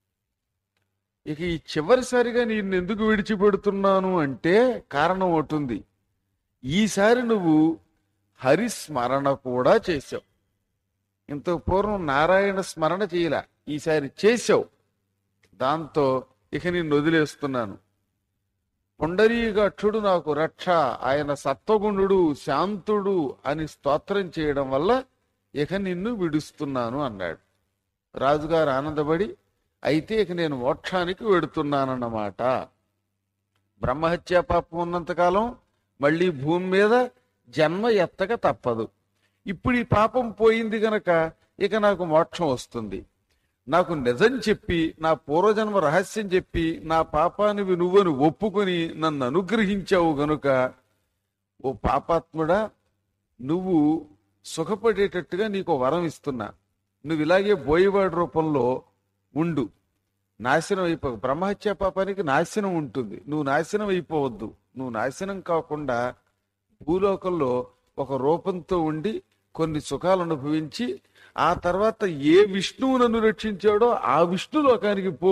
Speaker 1: ఇక ఈ చివరిసారిగా నేను ఎందుకు విడిచిపెడుతున్నాను అంటే కారణం ఒకటి ఉంది ఈసారి నువ్వు హరిస్మరణ కూడా చేసావు ఇంత పూర్వం నారాయణ స్మరణ చేయలే ఈసారి చేసావు దాంతో ఇక నేను వదిలేస్తున్నాను పుండరీగక్షుడు నాకు రక్ష ఆయన సత్వగుణుడు శాంతుడు అని స్తోత్రం చేయడం వల్ల ఇక నిన్ను విడుస్తున్నాను అన్నాడు రాజుగారు ఆనందపడి అయితే ఇక నేను మోక్షానికి వెడుతున్నానన్నమాట బ్రహ్మహత్యా పాపం ఉన్నంతకాలం మళ్ళీ భూమి మీద జన్మ ఎత్తక తప్పదు ఇప్పుడు ఈ పాపం పోయింది గనక ఇక నాకు మోక్షం వస్తుంది నాకు నిజం చెప్పి నా పూర్వజన్మ రహస్యం చెప్పి నా పాపానివి నువ్వని ఒప్పుకొని నన్ను అనుగ్రహించావు గనుక ఓ పాపాత్ముడా నువ్వు సుఖపడేటట్టుగా నీకు వరం ఇస్తున్నా నువ్వు ఇలాగే బోయవాడి రూపంలో ఉండు నాశనం అయిపో బ్రహ్మహత్యా పాపానికి నాశనం ఉంటుంది నువ్వు నాశనం అయిపోవద్దు నువ్వు నాశనం కాకుండా భూలోకంలో ఒక రూపంతో ఉండి కొన్ని సుఖాలు అనుభవించి ఆ తర్వాత ఏ విష్ణువు నన్ను రక్షించాడో ఆ విష్ణు లోకానికి పో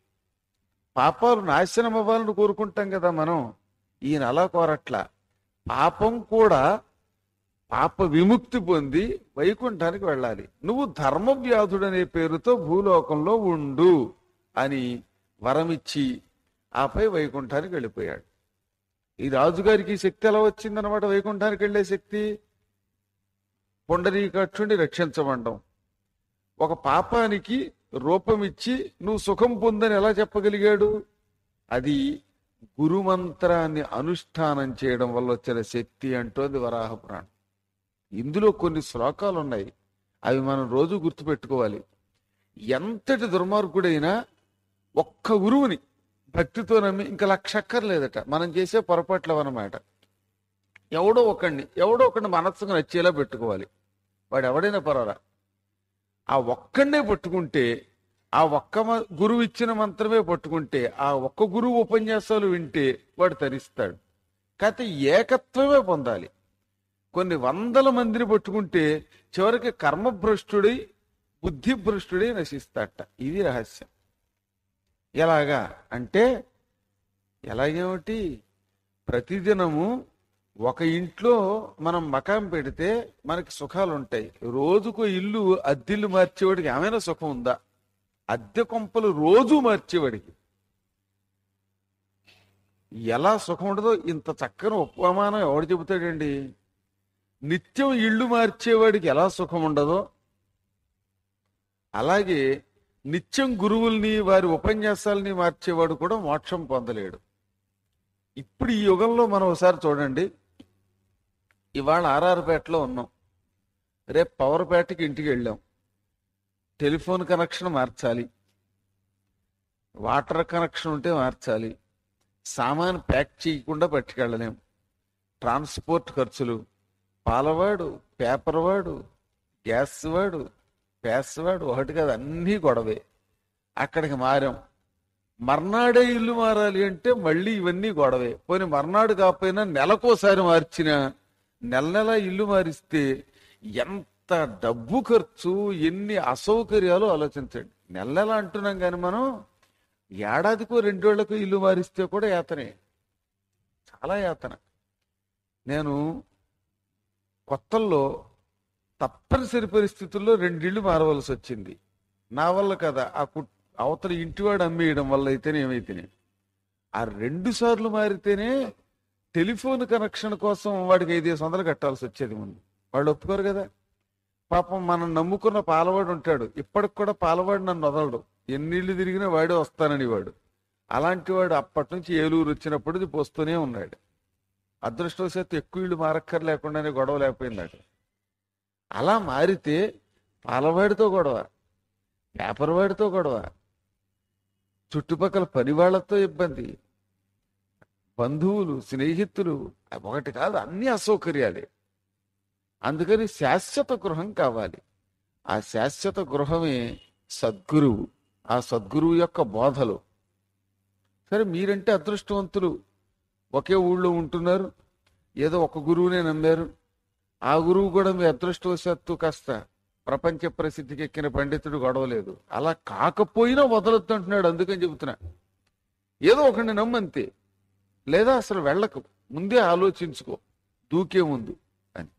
Speaker 1: పాపాలు నాశనం అవ్వాలని కోరుకుంటాం కదా మనం ఈయన అలా కోరట్లా పాపం కూడా పాప విముక్తి పొంది వైకుంఠానికి వెళ్ళాలి నువ్వు ధర్మవ్యాధుడనే పేరుతో భూలోకంలో ఉండు అని వరమిచ్చి ఆపై వైకుంఠానికి వెళ్ళిపోయాడు ఈ రాజుగారికి ఈ శక్తి ఎలా వచ్చిందనమాట వైకుంఠానికి వెళ్ళే శక్తి పుండరీకాక్షుని రక్షించమండం ఒక పాపానికి రూపమిచ్చి నువ్వు సుఖం పొందని ఎలా చెప్పగలిగాడు అది గురుమంత్రాన్ని అనుష్ఠానం చేయడం వల్ల వచ్చిన శక్తి అంటోంది వరాహ పురాణం ఇందులో కొన్ని శ్లోకాలు ఉన్నాయి అవి మనం రోజు గుర్తుపెట్టుకోవాలి ఎంతటి దుర్మార్గుడైనా ఒక్క గురువుని భక్తితో నమ్మి ఇంకా లక్ష అక్కర్లేదట మనం చేసే పొరపాట్లు అవన్నమాట ఎవడో ఒకడిని ఎవడో ఒకడిని మనస్సుకు నచ్చేలా పెట్టుకోవాలి వాడు ఎవడైనా పర్వాలా ఆ ఒక్కడనే పట్టుకుంటే ఆ ఒక్క మ- గురువు ఇచ్చిన మంత్రమే పట్టుకుంటే ఆ ఒక్క గురువు ఉపన్యాసాలు వింటే వాడు తరిస్తాడు కాకపోతే ఏకత్వమే పొందాలి కొన్ని వందల మందిని పట్టుకుంటే చివరికి కర్మభ్రష్టుడై బుద్ధిభ్రష్టుడై నశిస్తాట ఇది రహస్యం ఎలాగా అంటే ఎలాగేమిటి ప్రతిదినము ఒక ఇంట్లో మనం మకాం పెడితే మనకి సుఖాలు ఉంటాయి రోజుకు ఇల్లు అద్దిల్లు మార్చేవాడికి ఏమైనా సుఖం ఉందా అద్దె కొంపలు రోజు మార్చేవాడికి ఎలా సుఖం ఉండదో ఇంత చక్కని ఉపమానం ఎవడు చెబుతాడండి నిత్యం ఇళ్ళు మార్చేవాడికి ఎలా సుఖం ఉండదో అలాగే నిత్యం గురువుల్ని వారి ఉపన్యాసాలని మార్చేవాడు కూడా మోక్షం పొందలేడు ఇప్పుడు ఈ యుగంలో మనం ఒకసారి చూడండి ఇవాళ ఆర్ఆర్పేటలో ఉన్నాం రేపు పవర్పేటకి ఇంటికి వెళ్ళాం టెలిఫోన్ కనెక్షన్ మార్చాలి వాటర్ కనెక్షన్ ఉంటే మార్చాలి సామాన్ ప్యాక్ చేయకుండా పట్టుకెళ్ళలేం ట్రాన్స్పోర్ట్ ఖర్చులు పాలవాడు పేపర్ వాడు గ్యాస్ వాడు ప్యాస్ వాడు ఒకటి కాదు అన్నీ గొడవే అక్కడికి మారాం మర్నాడే ఇల్లు మారాలి అంటే మళ్ళీ ఇవన్నీ గొడవే పోనీ మర్నాడు కాకపోయినా నెలకోసారి మార్చిన నెల నెల ఇల్లు మారిస్తే ఎంత డబ్బు ఖర్చు ఎన్ని అసౌకర్యాలు ఆలోచించండి నెల నెల అంటున్నాం కానీ మనం ఏడాదికో రెండేళ్లకు ఇల్లు మారిస్తే కూడా యాతనే చాలా యాతన నేను కొత్తల్లో తప్పనిసరి పరిస్థితుల్లో రెండిళ్ళు మారవలసి వచ్చింది నా వల్ల కదా ఆ కు- అవతల ఇంటివాడు అమ్మేయడం వల్ల అయితేనే ఏమైతేనే ఆ రెండు సార్లు మారితేనే టెలిఫోన్ కనెక్షన్ కోసం వాడికి ఐదేసి వందలు కట్టాల్సి వచ్చేది ముందు వాళ్ళు ఒప్పుకోరు కదా పాపం మనం నమ్ముకున్న పాలవాడు ఉంటాడు ఇప్పటికి కూడా పాలవాడు నన్ను వదలడు ఎన్నిళ్ళు తిరిగినా వాడే వస్తానని వాడు అలాంటి వాడు అప్పటి నుంచి ఏలూరు వచ్చినప్పుడు పోస్తూనే ఉన్నాడు అదృష్టవశాత్తు ఎక్కువ ఇళ్ళు మారక్కర్ లేకుండానే గొడవ లేకపోయింది అక్కడ అలా మారితే పాలవాడితో గొడవ పేపర్ వాడితో గొడవ చుట్టుపక్కల పని వాళ్ళతో ఇబ్బంది బంధువులు స్నేహితులు ఒకటి కాదు అన్ని అసౌకర్యాలే అందుకని శాశ్వత గృహం కావాలి ఆ శాశ్వత గృహమే సద్గురువు ఆ సద్గురువు యొక్క బోధలు సరే మీరంటే అదృష్టవంతులు ఒకే ఊళ్ళో ఉంటున్నారు ఏదో ఒక గురువునే నమ్మారు ఆ గురువు కూడా మీ అదృష్టవశాత్తు కాస్త ప్రపంచ ప్రసిద్ధికి ఎక్కిన పండితుడు గొడవలేదు అలా కాకపోయినా వదలొద్దు అంటున్నాడు అందుకని చెబుతున్నా ఏదో ఒకరిని నమ్మంతే లేదా అసలు వెళ్ళకు ముందే ఆలోచించుకో దూకే ముందు అని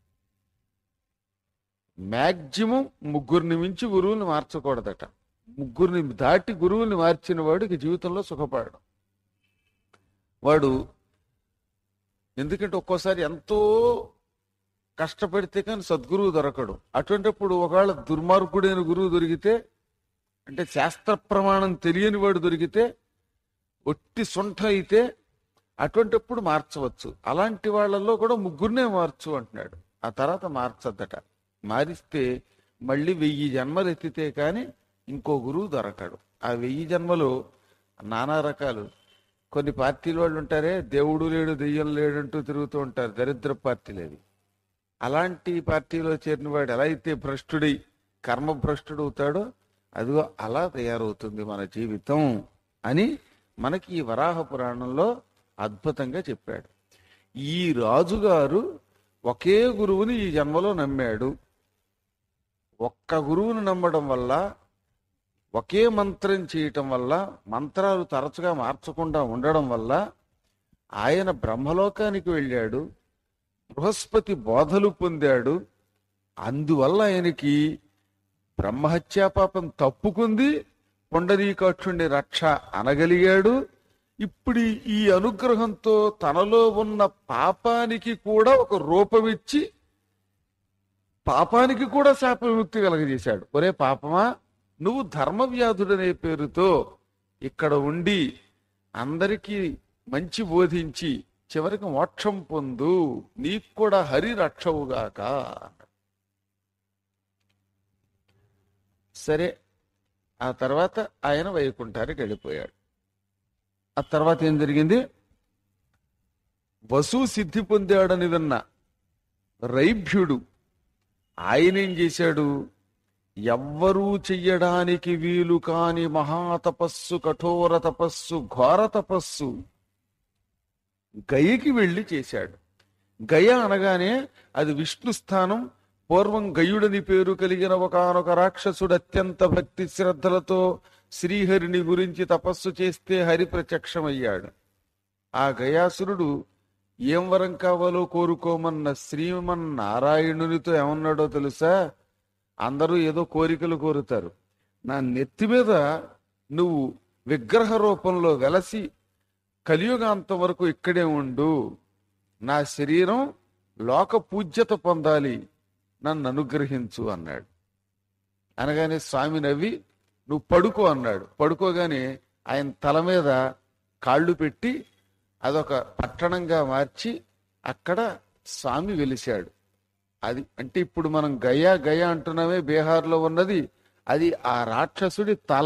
Speaker 1: మ్యాక్సిమం ముగ్గురిని మించి గురువుని మార్చకూడదట ముగ్గురిని దాటి గురువుని మార్చిన వాడికి జీవితంలో సుఖపడడం వాడు ఎందుకంటే ఒక్కోసారి ఎంతో కష్టపడితే కానీ సద్గురువు దొరకడు అటువంటిప్పుడు ఒకవేళ దుర్మార్గుడైన గురువు దొరికితే అంటే శాస్త్ర ప్రమాణం తెలియని వాడు దొరికితే ఒట్టి సొంట అయితే అటువంటిప్పుడు మార్చవచ్చు అలాంటి వాళ్ళల్లో కూడా ముగ్గురినే మార్చు అంటున్నాడు ఆ తర్వాత మార్చద్దట మారిస్తే మళ్ళీ వెయ్యి జన్మలు ఎత్తితే కానీ ఇంకో గురువు దొరకడు ఆ వెయ్యి జన్మలు నానా రకాలు కొన్ని పార్టీల వాళ్ళు ఉంటారే దేవుడు లేడు దెయ్యం లేడంటూ తిరుగుతూ ఉంటారు దరిద్ర పార్టీలు అవి అలాంటి పార్టీలో చేరిన వాడు ఎలా అయితే భ్రష్టుడై కర్మ భ్రష్టుడు అవుతాడో అదిగో అలా తయారవుతుంది మన జీవితం అని మనకి ఈ వరాహ పురాణంలో అద్భుతంగా చెప్పాడు ఈ రాజుగారు ఒకే గురువుని ఈ జన్మలో నమ్మాడు ఒక్క గురువుని నమ్మడం వల్ల ఒకే మంత్రం చేయటం వల్ల మంత్రాలు తరచుగా మార్చకుండా ఉండడం వల్ల ఆయన బ్రహ్మలోకానికి వెళ్ళాడు బృహస్పతి బోధలు పొందాడు అందువల్ల ఆయనకి బ్రహ్మహత్యా పాపం తప్పుకుంది పుండరీకాక్షుణ్ణి రక్ష అనగలిగాడు ఇప్పుడు ఈ అనుగ్రహంతో తనలో ఉన్న పాపానికి కూడా ఒక రూపమిచ్చి పాపానికి కూడా శాప విముక్తి కలగజేశాడు ఒరే పాపమా నువ్వు ధర్మవ్యాధుడనే పేరుతో ఇక్కడ ఉండి అందరికీ మంచి బోధించి చివరికి మోక్షం పొందు నీకు కూడా హరి రక్షవుగాక సరే ఆ తర్వాత ఆయన వైకుంఠానికి వెళ్ళిపోయాడు ఆ తర్వాత ఏం జరిగింది వసు సిద్ధి పొందాడని విన్న రైభ్యుడు ఆయన ఏం చేశాడు ఎవ్వరూ చెయ్యడానికి వీలు కాని మహాతపస్సు కఠోర తపస్సు ఘోర తపస్సు గయకి వెళ్ళి చేశాడు గయ అనగానే అది విష్ణు స్థానం పూర్వం గయుడని పేరు కలిగిన ఒకనొక రాక్షసుడు అత్యంత భక్తి శ్రద్ధలతో శ్రీహరిని గురించి తపస్సు చేస్తే హరి ప్రత్యక్షమయ్యాడు ఆ గయాసురుడు ఏం వరం కావాలో కోరుకోమన్న శ్రీమన్నారాయణునితో ఏమన్నాడో తెలుసా అందరూ ఏదో కోరికలు కోరుతారు నా నెత్తి మీద నువ్వు విగ్రహ రూపంలో వెలసి కలియుగాంతం వరకు ఇక్కడే ఉండు నా శరీరం లోక పూజ్యత పొందాలి నన్ను అనుగ్రహించు అన్నాడు అనగానే స్వామి నవ్వి నువ్వు పడుకో అన్నాడు పడుకోగానే ఆయన తల మీద కాళ్ళు పెట్టి అదొక పట్టణంగా మార్చి అక్కడ స్వామి వెలిశాడు అది అంటే ఇప్పుడు మనం గయా గయా అంటున్నామే బీహార్లో ఉన్నది అది ఆ రాక్షసుడి తల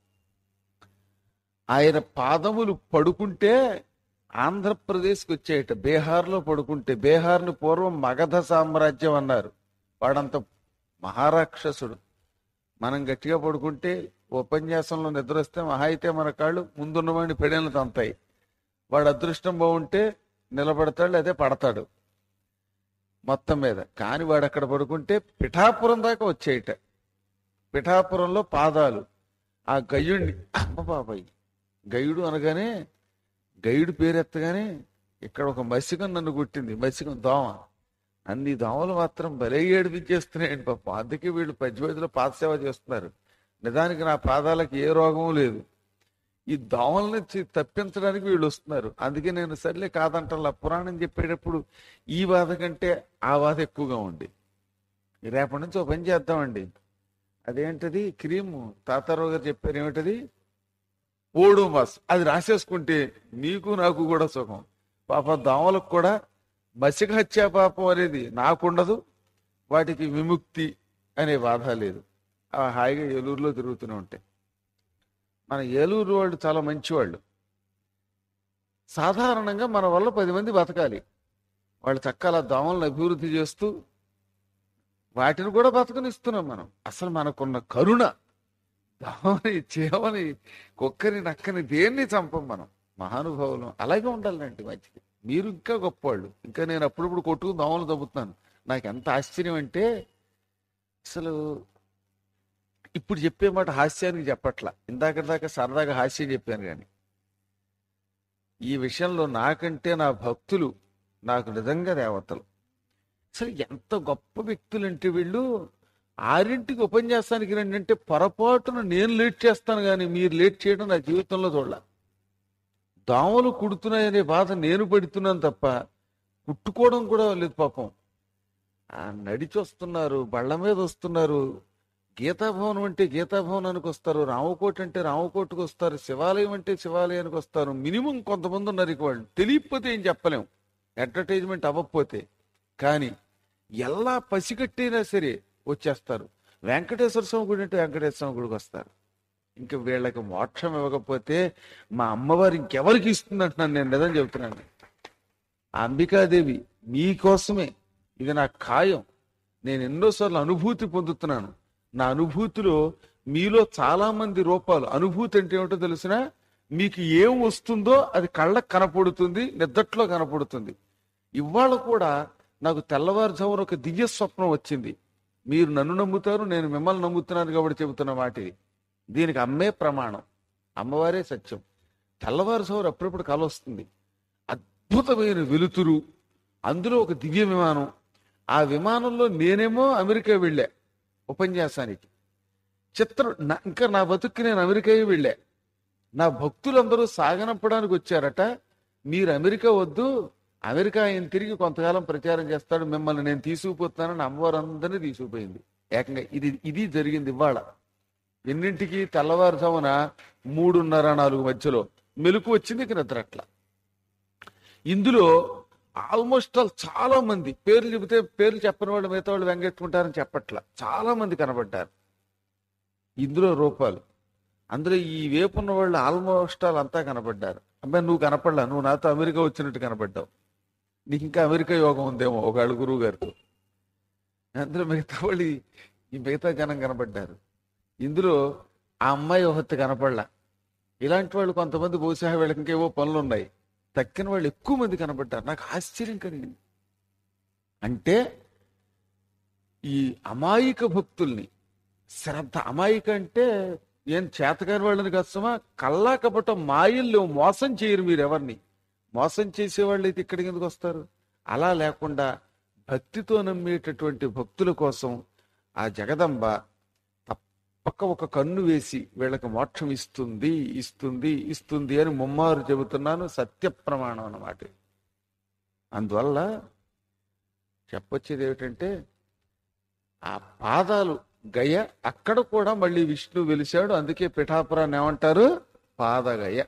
Speaker 1: ఆయన పాదములు పడుకుంటే ఆంధ్రప్రదేశ్కి వచ్చేయట బీహార్లో పడుకుంటే బీహార్ని పూర్వం మగధ సామ్రాజ్యం అన్నారు వాడంత మహారాక్షసుడు మనం గట్టిగా పడుకుంటే ఉపన్యాసంలో నిద్ర వస్తే మహా అయితే మన కాళ్ళు ముందున్నవాడిని పెడేళ్ళు తంతాయి వాడు అదృష్టం బాగుంటే నిలబడతాడు లేదా పడతాడు మొత్తం మీద కాని వాడు అక్కడ పడుకుంటే పిఠాపురం దాకా వచ్చేయట పిఠాపురంలో పాదాలు ఆ గయుడిని అమ్మ బాబాయ్ గయుడు అనగానే గయుడు పేరెత్తగానే ఇక్కడ ఒక మసికం నన్ను కుట్టింది మసికం దోమ అన్ని దోమలు మాత్రం భలే ఏడిపించేస్తున్నాయండి పాపం అందుకే వీళ్ళు పద్యవతిలో పాదసేవ చేస్తున్నారు నిజానికి నా పాదాలకు ఏ రోగము లేదు ఈ దోమల నుంచి తప్పించడానికి వీళ్ళు వస్తున్నారు అందుకే నేను సర్లే కాదంటల్లా పురాణం చెప్పేటప్పుడు ఈ బాధ కంటే ఆ బాధ ఎక్కువగా ఉంది రేపటి నుంచి ఒక పని చేద్దామండి అదేంటది క్రీము తాతారావు గారు చెప్పారు ఏమిటది ఓడు మాస్ అది రాసేసుకుంటే నీకు నాకు కూడా సుఖం పాప దోమలకు కూడా మసిక హత్యా పాపం అనేది నాకుండదు వాటికి విముక్తి అనే బాధ లేదు ఆ హాయిగా ఏలూరులో తిరుగుతూనే ఉంటాయి మన ఏలూరు వాళ్ళు చాలా మంచివాళ్ళు సాధారణంగా మన వల్ల పది మంది బతకాలి వాళ్ళు చక్కల దోమలను అభివృద్ధి చేస్తూ వాటిని కూడా బతకనిస్తున్నాం మనం అసలు మనకున్న కరుణ దోమని చేవని కుక్కని నక్కని దేన్ని చంపం మనం మహానుభావులు అలాగే ఉండాలండి మంచిది మీరు ఇంకా గొప్పవాళ్ళు ఇంకా నేను అప్పుడప్పుడు కొట్టుకు దోమలు చంపుతున్నాను నాకు ఎంత ఆశ్చర్యం అంటే అసలు ఇప్పుడు చెప్పే మాట హాస్యానికి చెప్పట్లా ఇందాక దాకా సరదాగా హాస్యం చెప్పాను కానీ ఈ విషయంలో నాకంటే నా భక్తులు నాకు నిజంగా దేవతలు అసలు ఎంత గొప్ప వ్యక్తులు అంటే వీళ్ళు ఆరింటికి ఉపన్యాసానికి రండి అంటే పొరపాటున నేను లేట్ చేస్తాను కానీ మీరు లేట్ చేయడం నా జీవితంలో చూడాల దోమలు కుడుతున్నాయనే బాధ నేను పడుతున్నాను తప్ప కుట్టుకోవడం కూడా లేదు పాపం ఆ నడిచి వస్తున్నారు బళ్ళ మీద వస్తున్నారు గీతాభవనం అంటే గీతాభవనానికి వస్తారు రామకోట అంటే రామకోటకు వస్తారు శివాలయం అంటే శివాలయానికి వస్తారు మినిమం కొంతమంది ఉన్నారు ఇక వాళ్ళు తెలియకపోతే ఏం చెప్పలేం అడ్వర్టైజ్మెంట్ అవ్వకపోతే కానీ ఎలా పసిగట్టైనా సరే వచ్చేస్తారు వెంకటేశ్వర స్వామి గుడి అంటే వెంకటేశ్వర స్వామి గుడికి వస్తారు ఇంకా వీళ్ళకి మోక్షం ఇవ్వకపోతే మా అమ్మవారు ఇంకెవరికి ఇస్తుంది అంటున్నాను నేను నిజం చెబుతున్నాను ఆ అంబికాదేవి మీకోసమే ఇది నా ఖాయం నేను ఎన్నోసార్లు అనుభూతి పొందుతున్నాను నా అనుభూతిలో మీలో చాలా మంది రూపాలు అనుభూతి అంటే ఏమిటో తెలిసిన మీకు ఏం వస్తుందో అది కళ్ళకు కనపడుతుంది నిద్దట్లో కనపడుతుంది ఇవాళ కూడా నాకు తెల్లవారుజామున ఒక దివ్య స్వప్నం వచ్చింది మీరు నన్ను నమ్ముతారు నేను మిమ్మల్ని నమ్ముతున్నాను కాబట్టి చెబుతున్న మాట ఇది దీనికి అమ్మే ప్రమాణం అమ్మవారే సత్యం తెల్లవారుజామున అప్పుడప్పుడు కల వస్తుంది అద్భుతమైన వెలుతురు అందులో ఒక దివ్య విమానం ఆ విమానంలో నేనేమో అమెరికా వెళ్ళా ఉపన్యాసానికి చిత్రం నా- ఇంకా నా బతుక్కి నేను అమెరికా వెళ్ళా నా భక్తులందరూ సాగనంపడానికి వచ్చారట మీరు అమెరికా వద్దు అమెరికా ఆయన తిరిగి కొంతకాలం ప్రచారం చేస్తాడు మిమ్మల్ని నేను తీసుకుపోతున్నానని అమ్మవారు అందరినీ తీసుకుపోయింది ఏకంగా ఇది ఇది జరిగింది ఇవాళ ఎన్నింటికి తెల్లవారుజామున మూడున్నర నాలుగు మధ్యలో మెలకు వచ్చింది ఇక నిద్రట్ల ఇందులో ఆల్మోస్ట్ ఆల్ చాలా మంది పేర్లు చెబితే పేర్లు చెప్పని వాళ్ళు మిగతా వాళ్ళు వెంగెట్టుకుంటారని చెప్పట్లా చాలా మంది కనబడ్డారు ఇందులో రూపాలు అందులో ఈ వేపున్న వాళ్ళు ఆల్మోస్ట్ ఆల్ అంతా కనబడ్డారు అబ్బాయి నువ్వు కనపడలా నువ్వు నాతో అమెరికా వచ్చినట్టు కనబడ్డావు నీకు ఇంకా అమెరికా యోగం ఉందేమో ఒక ఆడు గురువు గారితో అందులో మిగతా వాళ్ళు ఈ- ఈ మిగతా జనం కనబడ్డారు ఇందులో ఆ అమ్మాయి ఒకటి కనపడలా ఇలాంటి వాళ్ళు కొంతమంది బహుశా వీళ్ళకి ఇంకేవో పనులు ఉన్నాయి తక్కిన వాళ్ళు ఎక్కువ మంది కనబడ్డారు నాకు ఆశ్చర్యం కలిగింది అంటే ఈ అమాయక భక్తుల్ని శ్రద్ధ అమాయక అంటే ఏం చేతకాని వాళ్ళని కష్టమా కల్లా కపటం మాయల్లో మోసం చేయరు మీరు ఎవరిని మోసం చేసేవాళ్ళు అయితే ఇక్కడికి ఎందుకు వస్తారు అలా లేకుండా భక్తితో నమ్మేటటువంటి భక్తుల కోసం ఆ జగదంబ తప్పక ఒక కన్ను వేసి వీళ్ళకి మోక్షం ఇస్తుంది ఇస్తుంది ఇస్తుంది అని ముమ్మారు చెబుతున్నాను సత్య ప్రమాణం అన్నమాట అందువల్ల చెప్పొచ్చేది ఏమిటంటే ఆ పాదాలు గయ అక్కడ కూడా మళ్ళీ విష్ణు వెలిశాడు అందుకే పిఠాపురాన్ని ఏమంటారు పాదగయ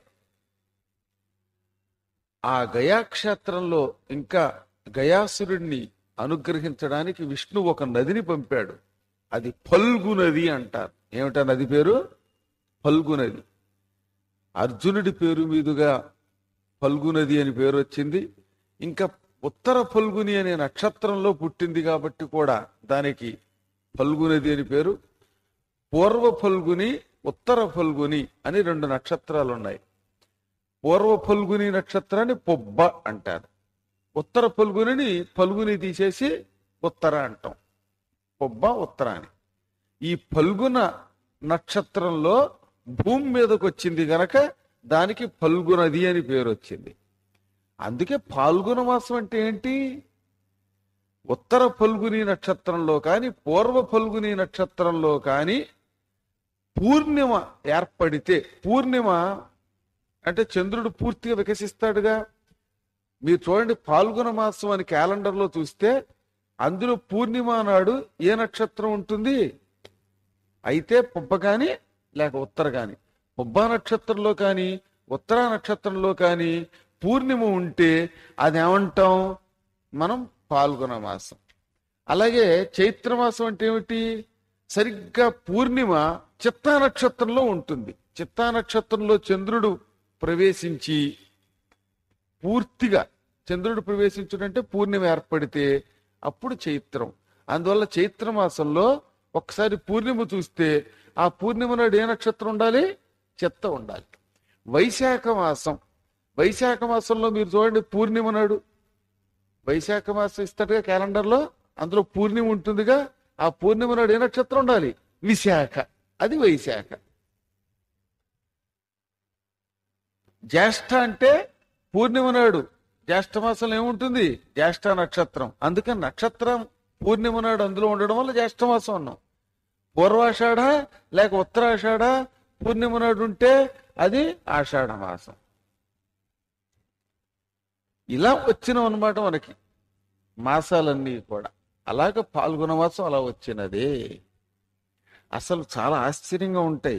Speaker 1: ఆ గయాక్షేత్రంలో ఇంకా గయాసురుణ్ణి అనుగ్రహించడానికి విష్ణు ఒక నదిని పంపాడు అది ఫల్గు నది అంటారు ఏమిటా నది పేరు ఫల్గు నది అర్జునుడి పేరు మీదుగా ఫల్గు నది అని పేరు వచ్చింది ఇంకా ఉత్తర ఫల్గుని అనే నక్షత్రంలో పుట్టింది కాబట్టి కూడా దానికి ఫల్గునది అని పేరు పూర్వ ఫల్గుని ఉత్తర ఫల్గుని అని రెండు నక్షత్రాలు ఉన్నాయి పూర్వ ఫల్గుని నక్షత్రాన్ని పొబ్బ అంటారు ఉత్తర ఫల్గుని ఫల్గుని తీసేసి ఉత్తర అంటాం పొబ్బ ఉత్తర అని ఈ ఫల్గున నక్షత్రంలో భూమి మీదకి వచ్చింది గనక దానికి ఫల్గునది అని పేరు వచ్చింది అందుకే పాల్గొన మాసం అంటే ఏంటి ఉత్తర ఫల్గుని నక్షత్రంలో కాని పూర్వ ఫల్గుని నక్షత్రంలో కాని పూర్ణిమ ఏర్పడితే పూర్ణిమ అంటే చంద్రుడు పూర్తిగా వికసిస్తాడుగా మీరు చూడండి పాల్గొన మాసం అని క్యాలెండర్లో చూస్తే అందులో పూర్ణిమ నాడు ఏ నక్షత్రం ఉంటుంది అయితే పుబ్బ కానీ లేక ఉత్తర కానీ పుబ్బ నక్షత్రంలో కానీ ఉత్తర నక్షత్రంలో కానీ పూర్ణిమ ఉంటే అది ఏమంటాం మనం పాల్గొన మాసం అలాగే చైత్ర మాసం అంటే ఏమిటి సరిగ్గా పూర్ణిమ చిత్తా నక్షత్రంలో ఉంటుంది చిత్తా నక్షత్రంలో చంద్రుడు ప్రవేశించి పూర్తిగా చంద్రుడు ప్రవేశించుడంటే పూర్ణిమ ఏర్పడితే అప్పుడు చైత్రం అందువల్ల చైత్ర మాసంలో ఒకసారి పూర్ణిమ చూస్తే ఆ పూర్ణిమ నాడు ఏ నక్షత్రం ఉండాలి చిత్త ఉండాలి వైశాఖ మాసం వైశాఖ మాసంలో మీరు చూడండి పూర్ణిమ నాడు వైశాఖ మాసం ఇస్తాడుగా క్యాలెండర్లో అందులో పూర్ణిమ ఉంటుందిగా ఆ పూర్ణిమ నాడు ఏ నక్షత్రం ఉండాలి విశాఖ అది వైశాఖ జ్యేష్ఠ అంటే పూర్ణిమ నాడు జ్యేష్ఠ మాసంలో ఏముంటుంది జ్యేష్ఠ నక్షత్రం అందుకని నక్షత్రం పూర్ణిమ నాడు అందులో ఉండడం వల్ల జ్యేష్ఠ మాసం అన్నాం పూర్వాషాఢ లేక ఉత్తరాషాఢ పూర్ణిమ నాడు ఉంటే అది ఆషాఢ మాసం ఇలా వచ్చినాం అనమాట మనకి మాసాలన్నీ కూడా అలాగ పాల్గొన మాసం అలా వచ్చినదే అసలు చాలా ఆశ్చర్యంగా ఉంటాయి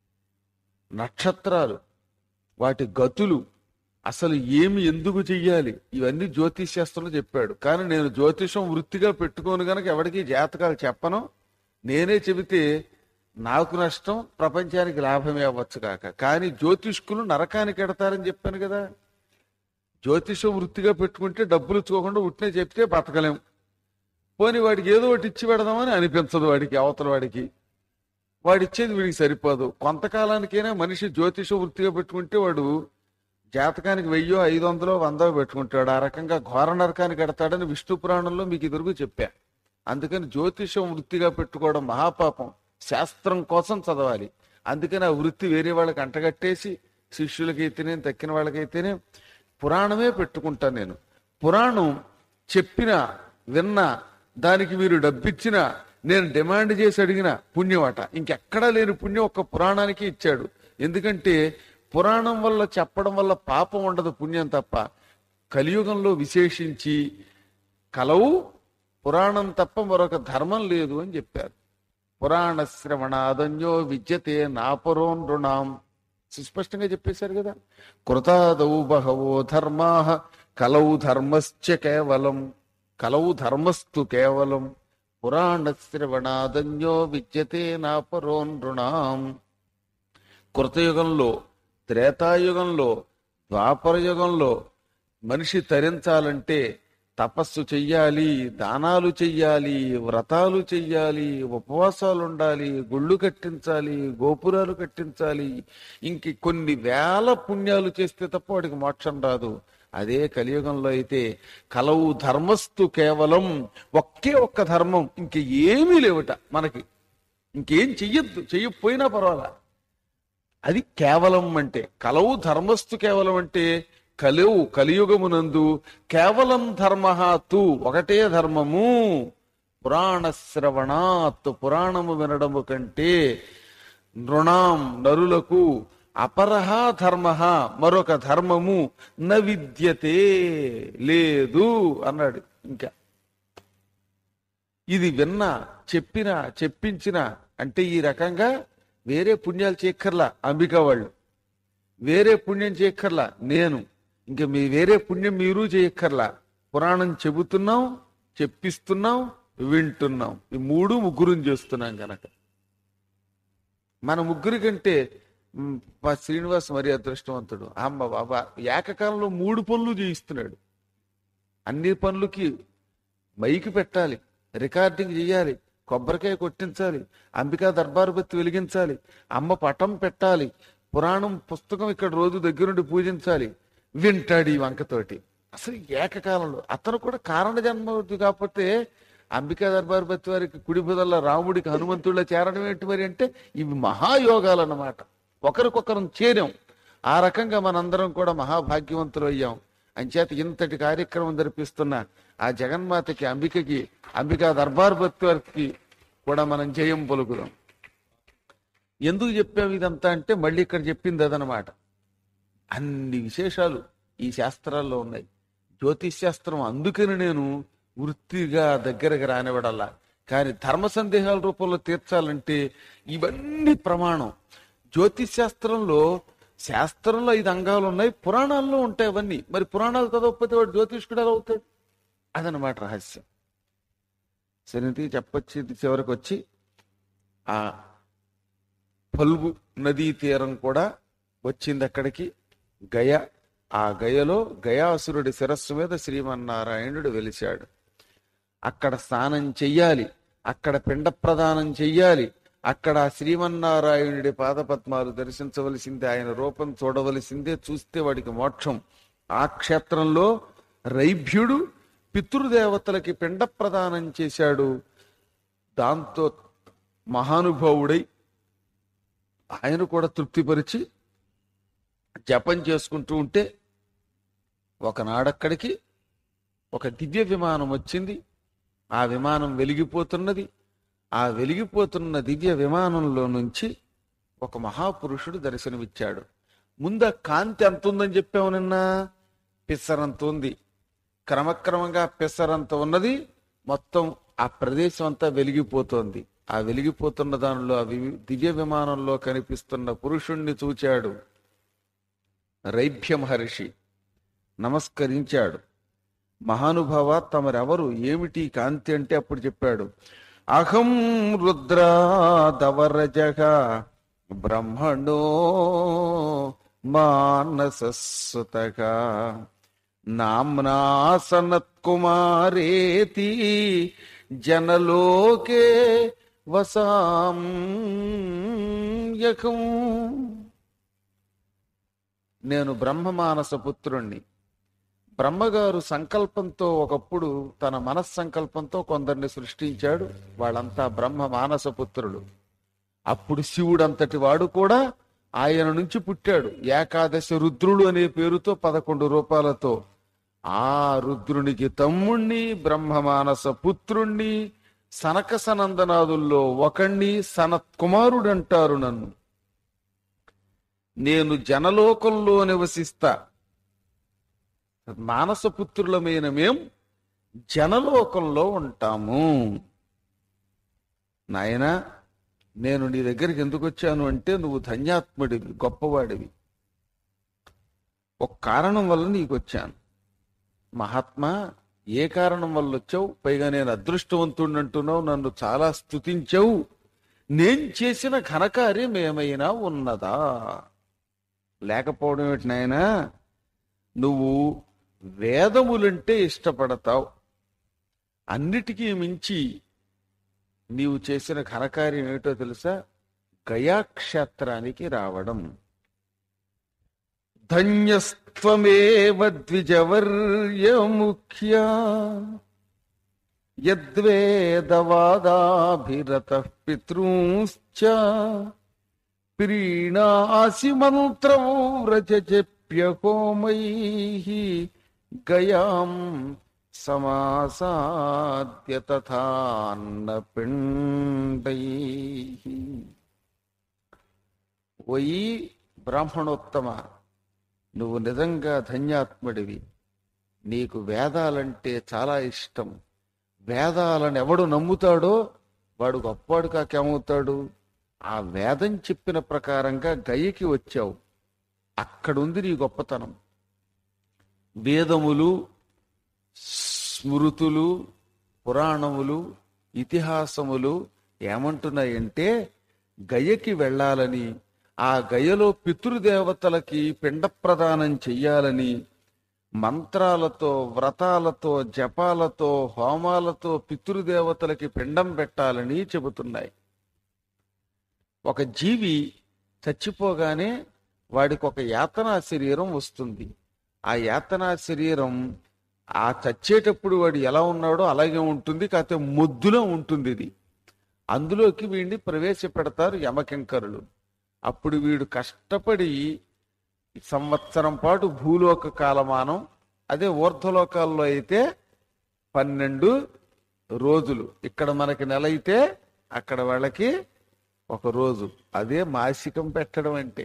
Speaker 1: నక్షత్రాలు వాటి గతులు అసలు ఏమి ఎందుకు చెయ్యాలి ఇవన్నీ జ్యోతిష్ శాస్త్రంలో చెప్పాడు కానీ నేను జ్యోతిషం వృత్తిగా పెట్టుకోను గనక ఎవరికి జాతకాలు చెప్పను నేనే చెబితే నాకు నష్టం ప్రపంచానికి లాభమే అవ్వచ్చు కాక కానీ జ్యోతిష్కులు నరకానికి ఎడతారని చెప్పాను కదా జ్యోతిషం వృత్తిగా పెట్టుకుంటే డబ్బులు ఇచ్చుకోకుండా ఉట్టినే చెప్తే బతకలేం పోనీ వాడికి ఏదో ఒకటి ఇచ్చి పెడదామని అనిపించదు వాడికి అవతల వాడికి వాడిచ్చేది వీడికి సరిపోదు కొంతకాలానికైనా మనిషి జ్యోతిష వృత్తిగా పెట్టుకుంటే వాడు జాతకానికి వెయ్యో ఐదు వందలో వందో పెట్టుకుంటాడు ఆ రకంగా ఘోర నరకానికి ఎడతాడని విష్ణు పురాణంలో మీకు ఎదురుగు చెప్పా అందుకని జ్యోతిషం వృత్తిగా పెట్టుకోవడం మహాపాపం శాస్త్రం కోసం చదవాలి అందుకని ఆ వృత్తి వేరే వాళ్ళకి అంటగట్టేసి శిష్యులకైతేనే తక్కిన వాళ్ళకైతేనే పురాణమే పెట్టుకుంటాను నేను పురాణం చెప్పిన విన్నా దానికి మీరు డబ్బిచ్చినా నేను డిమాండ్ చేసి అడిగిన పుణ్యమట ఇంకెక్కడా లేని పుణ్యం ఒక్క పురాణానికి ఇచ్చాడు ఎందుకంటే పురాణం వల్ల చెప్పడం వల్ల పాపం ఉండదు పుణ్యం తప్ప కలియుగంలో విశేషించి కలవు పురాణం తప్ప మరొక ధర్మం లేదు అని చెప్పారు పురాణ శ్రవణాదన్యో విద్యతే నాపరో నృణాం సుస్పష్టంగా చెప్పేశారు కదా కృతాదౌ బహవో ధర్మా కలౌ ధర్మశ్చ కేవలం కలౌ ధర్మస్తు కేవలం పురాణ శ్రవణాదన్యో విద్యతే నాపరో నృణాం కృతయుగంలో త్రేతాయుగంలో ద్వాపర యుగంలో మనిషి తరించాలంటే తపస్సు చెయ్యాలి దానాలు చెయ్యాలి వ్రతాలు చెయ్యాలి ఉపవాసాలు ఉండాలి గుళ్ళు కట్టించాలి గోపురాలు కట్టించాలి ఇంక కొన్ని వేల పుణ్యాలు చేస్తే తప్ప వాడికి మోక్షం రాదు అదే కలియుగంలో అయితే కలవు ధర్మస్తు కేవలం ఒకే ఒక్క ధర్మం ఇంక ఏమీ లేవుట మనకి ఇంకేం చెయ్యొద్దు చెయ్యకపోయినా పర్వాలా అది కేవలం అంటే కలవు ధర్మస్తు కేవలం అంటే కలవు కలియుగమునందు కేవలం ధర్మ తు ఒకటే ధర్మము పురాణ శ్రవణాత్ పురాణము వినడము కంటే నృణాం నరులకు అపరహ ధర్మ మరొక ధర్మము న విద్యతే లేదు అన్నాడు ఇంకా ఇది విన్నా చెప్పినా చెప్పించిన అంటే ఈ రకంగా వేరే పుణ్యాలు చేయక్కర్లా అంబిక వాళ్ళు వేరే పుణ్యం చేయక్కర్లా నేను ఇంక మీ వేరే పుణ్యం మీరు చేయక్కర్లా పురాణం చెబుతున్నాం చెప్పిస్తున్నాం వింటున్నాం ఈ మూడు ముగ్గురుని చేస్తున్నాం గనక మన ముగ్గురి కంటే మ్, మా శ్రీనివాస్ మరి అదృష్టవంతుడు అమ్మ బాబా ఏకకాలంలో మూడు పనులు చేయిస్తున్నాడు అన్ని పనులకి మైకి పెట్టాలి రికార్డింగ్ చేయాలి కొబ్బరికాయ కొట్టించాలి అంబికా దర్బారు బత్తి వెలిగించాలి అమ్మ పటం పెట్టాలి పురాణం పుస్తకం ఇక్కడ రోజు దగ్గరుండి పూజించాలి వింటాడు ఈ వంకతోటి అసలు ఏకకాలంలో అతను కూడా కారణ జన్మవుతుంది కాకపోతే అంబికా దర్బారు బత్తి వారికి కుడి బుదల రాముడికి హనుమంతుడిలో చేరడం ఏంటి మరి అంటే ఇవి మహాయోగాలు అన్నమాట ఒకరికొకరం చేరాం ఆ రకంగా మనందరం కూడా మహాభాగ్యవంతులు అయ్యాం అంచేత ఇంతటి కార్యక్రమం జరిపిస్తున్న ఆ జగన్మాతకి అంబికకి అంబికా దర్బార్ భక్తులకి కూడా మనం జయం పలుకుదాం ఎందుకు చెప్పాము ఇదంతా అంటే మళ్ళీ ఇక్కడ చెప్పింది అదనమాట అన్ని విశేషాలు ఈ శాస్త్రాల్లో ఉన్నాయి జ్యోతిష్ శాస్త్రం అందుకని నేను వృత్తిగా దగ్గరకు రానివ్వడల్లా కానీ ధర్మ సందేహాల రూపంలో తీర్చాలంటే ఇవన్నీ ప్రమాణం జ్యోతిష్ శాస్త్రంలో శాస్త్రంలో ఐదు అంగాలు ఉన్నాయి పురాణాల్లో ఉంటాయి అవన్నీ మరి పురాణాలు చదవకపోతే వాడు జ్యోతిష్కుడు ఎలా అవుతాడు అదనమాట రహస్యం సరితి చెప్పొచ్చి చివరికి వచ్చి ఆ పల్గు నదీ తీరం కూడా వచ్చింది అక్కడికి గయ ఆ గయలో గయాసురుడి శిరస్సు మీద శ్రీమన్నారాయణుడు వెలిశాడు అక్కడ స్నానం చెయ్యాలి అక్కడ పిండ ప్రదానం చెయ్యాలి అక్కడ ఆ శ్రీమన్నారాయణుడి పాదపద్మాలు దర్శించవలసిందే ఆయన రూపం చూడవలసిందే చూస్తే వాడికి మోక్షం ఆ క్షేత్రంలో రైభ్యుడు పితృదేవతలకి పిండ ప్రదానం చేశాడు దాంతో మహానుభావుడై ఆయన కూడా తృప్తిపరిచి జపం చేసుకుంటూ ఉంటే ఒకనాడక్కడికి ఒక దివ్య విమానం వచ్చింది ఆ విమానం వెలిగిపోతున్నది ఆ వెలిగిపోతున్న దివ్య విమానంలో నుంచి ఒక మహాపురుషుడు దర్శనమిచ్చాడు ముందు ఆ కాంతి ఎంత ఉందని చెప్పాము నిన్న పిసరంత ఉంది క్రమక్రమంగా పిసరంత ఉన్నది మొత్తం ఆ ప్రదేశం అంతా వెలిగిపోతోంది ఆ వెలిగిపోతున్న దానిలో ఆ వి- దివ్య విమానంలో కనిపిస్తున్న పురుషుణ్ణి చూచాడు రైభ్య మహర్షి నమస్కరించాడు మహానుభావ తమరెవరు ఏమిటి ఈ కాంతి అంటే అప్పుడు చెప్పాడు అహం రుద్రాదవరజగ బ్రహ్మణో మానసస్సుతగా నామ్నా సనత్కుమారేతి జనలోకే వసాం యకం నేను బ్రహ్మమానస పుత్రుణ్ణి బ్రహ్మగారు సంకల్పంతో ఒకప్పుడు తన మనస్సంకల్పంతో కొందరిని సృష్టించాడు వాళ్ళంతా బ్రహ్మ మానస పుత్రులు అప్పుడు శివుడంతటి వాడు కూడా ఆయన నుంచి పుట్టాడు ఏకాదశి రుద్రుడు అనే పేరుతో పదకొండు రూపాలతో ఆ రుద్రునికి తమ్ముణ్ణి బ్రహ్మమానస పుత్రుణ్ణి సనక సనందనాదుల్లో ఒకణ్ణి సనత్కుమారుడు అంటారు నన్ను నేను జనలోకంలో నివసిస్తా మానసపుత్రులమైన మేం జనలోకంలో ఉంటాము నాయనా నేను నీ దగ్గరికి ఎందుకు వచ్చాను అంటే నువ్వు ధన్యాత్ముడివి గొప్పవాడివి ఒక కారణం వల్ల నీకు వచ్చాను మహాత్మా ఏ కారణం వల్ల వచ్చావు పైగా నేను అదృష్టవంతుడిని అంటున్నావు నన్ను చాలా స్తుతించావు నేను చేసిన ఘనకార్యం ఏమైనా ఉన్నదా లేకపోవడం ఏమిటి నాయనా నువ్వు వేదములంటే ఇష్టపడతావు అన్నిటికీ మించి నీవు చేసిన ఘనకార్యం ఏమిటో తెలుసా గయాక్షేత్రానికి రావడం ధన్యస్త్వమేవ ద్విజవర్య ముఖ్య యద్వేదవాదాభిరత పితృంశ్చ ప్రీణాసి మంత్రం వ్రజప్య హోమై గయాం సమాసాద్య తథాన్న పిండై ఓయి బ్రాహ్మణోత్తమ నువ్వు నిజంగా ధన్యాత్ముడివి నీకు వేదాలంటే చాలా ఇష్టం వేదాలను ఎవడు నమ్ముతాడో వాడు గొప్పవాడు కాకేమవుతాడు ఆ వేదం చెప్పిన ప్రకారంగా గయ్యకి వచ్చావు అక్కడుంది నీ గొప్పతనం వేదములు స్మృతులు పురాణములు ఇతిహాసములు ఏమంటున్నాయంటే గయకి వెళ్ళాలని ఆ గయలో పితృదేవతలకి పిండ ప్రదానం చెయ్యాలని మంత్రాలతో వ్రతాలతో జపాలతో హోమాలతో పితృదేవతలకి పిండం పెట్టాలని చెబుతున్నాయి ఒక జీవి చచ్చిపోగానే వాడికి ఒక యాతనా శరీరం వస్తుంది ఆ యాతనా శరీరం ఆ చచ్చేటప్పుడు వాడు ఎలా ఉన్నాడో అలాగే ఉంటుంది కాకపోతే మొద్దులో ఉంటుంది ఇది అందులోకి వీడిని ప్రవేశపెడతారు యమకింకరులు అప్పుడు వీడు కష్టపడి సంవత్సరం పాటు భూలోక కాలమానం అదే ఊర్ధ్వలోకాల్లో అయితే పన్నెండు రోజులు ఇక్కడ మనకి నెల అయితే అక్కడ వాళ్ళకి ఒక రోజు అదే మాసికం పెట్టడం అంటే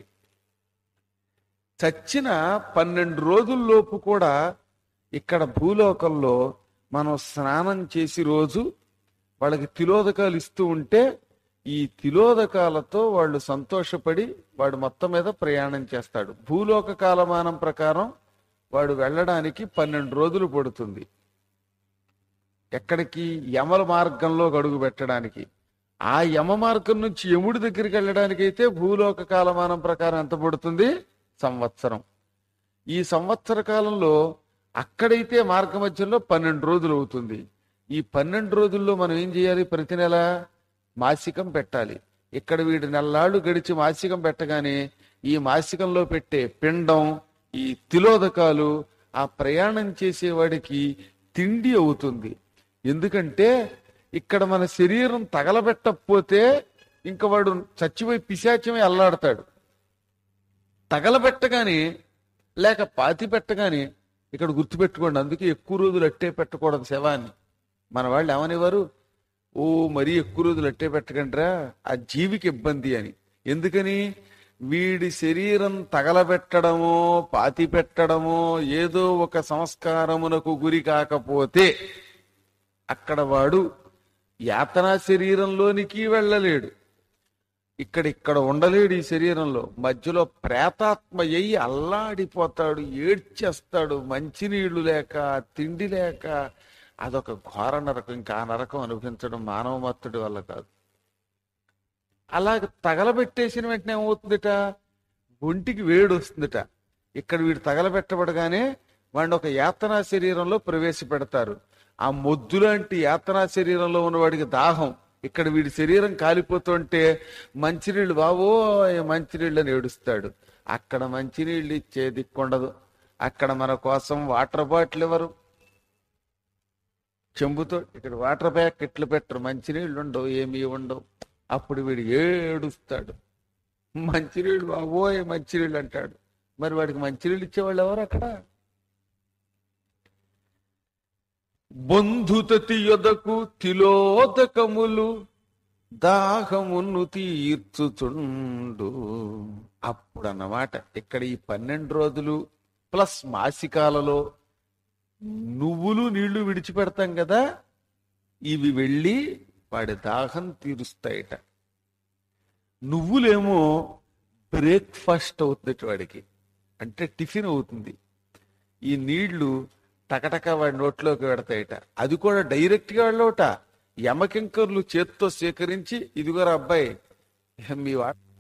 Speaker 1: చచ్చిన పన్నెండు రోజుల్లోపు కూడా ఇక్కడ భూలోకంలో మనం స్నానం చేసి రోజు వాళ్ళకి తిలోదకాలు ఇస్తూ ఉంటే ఈ తిలోదకాలతో వాళ్ళు సంతోషపడి వాడు మొత్తం మీద ప్రయాణం చేస్తాడు భూలోక కాలమానం ప్రకారం వాడు వెళ్ళడానికి పన్నెండు రోజులు పడుతుంది ఎక్కడికి యమల మార్గంలో అడుగు పెట్టడానికి ఆ యమ మార్గం నుంచి యముడి దగ్గరికి వెళ్ళడానికి అయితే భూలోక కాలమానం ప్రకారం ఎంత పడుతుంది సంవత్సరం ఈ సంవత్సర కాలంలో అక్కడైతే మార్గ మధ్యంలో పన్నెండు రోజులు అవుతుంది ఈ పన్నెండు రోజుల్లో మనం ఏం చేయాలి ప్రతి నెల మాసికం పెట్టాలి ఇక్కడ వీడి నెల్లాళ్ళు గడిచి మాసికం పెట్టగానే ఈ మాసికంలో పెట్టే పిండం ఈ తిలోదకాలు ఆ ప్రయాణం చేసేవాడికి తిండి అవుతుంది ఎందుకంటే ఇక్కడ మన శరీరం తగలబెట్టకపోతే ఇంకా వాడు చచ్చిపోయి పిశాచమే అల్లాడతాడు తగలబెట్టగానే లేక పాతి పెట్టగానే ఇక్కడ గుర్తుపెట్టుకోండి అందుకే ఎక్కువ రోజులు అట్టే పెట్టకూడదు శవాన్ని మన వాళ్ళు ఏమనేవారు ఓ మరీ ఎక్కువ రోజులు అట్టే పెట్టకండిరా ఆ జీవికి ఇబ్బంది అని ఎందుకని వీడి శరీరం తగలబెట్టడమో పాతి పెట్టడమో ఏదో ఒక సంస్కారమునకు గురి కాకపోతే అక్కడ వాడు యాతనా శరీరంలోనికి వెళ్ళలేడు ఇక్కడ ఇక్కడ ఉండలేడు ఈ శరీరంలో మధ్యలో ప్రేతాత్మ అయ్యి అల్లాడిపోతాడు ఏడ్చేస్తాడు మంచినీళ్లు లేక తిండి లేక అదొక ఘోర నరకం ఇంకా ఆ నరకం అనుభవించడం మానవ మత్తుడి వల్ల కాదు అలాగ తగలబెట్టేసిన వెంటనే ఏమవుతుందిట ఒంటికి వేడి వస్తుందిట ఇక్కడ వీడు తగలబెట్టబడగానే వాడిని ఒక యాతనా శరీరంలో ప్రవేశపెడతారు ఆ మొద్దు లాంటి యాతనా శరీరంలో ఉన్నవాడికి దాహం ఇక్కడ వీడి శరీరం కాలిపోతుంటే మంచినీళ్ళు బావో మంచినీళ్ళు అని ఏడుస్తాడు అక్కడ మంచినీళ్ళు ఇచ్చే దిక్కుండదు అక్కడ మన కోసం వాటర్ బాటిల్ ఎవరు చెంబుతో ఇక్కడ వాటర్ ప్యాకెట్లు పెట్టరు మంచినీళ్ళు ఉండవు ఏమీ ఉండవు అప్పుడు వీడు ఏడుస్తాడు మంచినీళ్ళు బాబోయ్ మంచినీళ్ళు అంటాడు మరి వాడికి మంచినీళ్ళు ఇచ్చేవాళ్ళు ఎవరు అక్కడ బంధుతతి యొదకు తిలోదకములు దాహమును తీర్చుచుండు అప్పుడు అన్నమాట ఇక్కడ ఈ పన్నెండు రోజులు ప్లస్ మాసికాలలో నువ్వులు నీళ్లు విడిచిపెడతాం కదా ఇవి వెళ్ళి వాడి దాహం తీరుస్తాయట నువ్వులేమో బ్రేక్ఫాస్ట్ అవుతుంది వాడికి అంటే టిఫిన్ అవుతుంది ఈ నీళ్లు టకటక వాడి నోట్లోకి పెడతాయట అది కూడా డైరెక్ట్ గా వెళ్ళవట యమకింకర్లు చేత్తో సేకరించి ఇదిగోరా అబ్బాయి మీ వా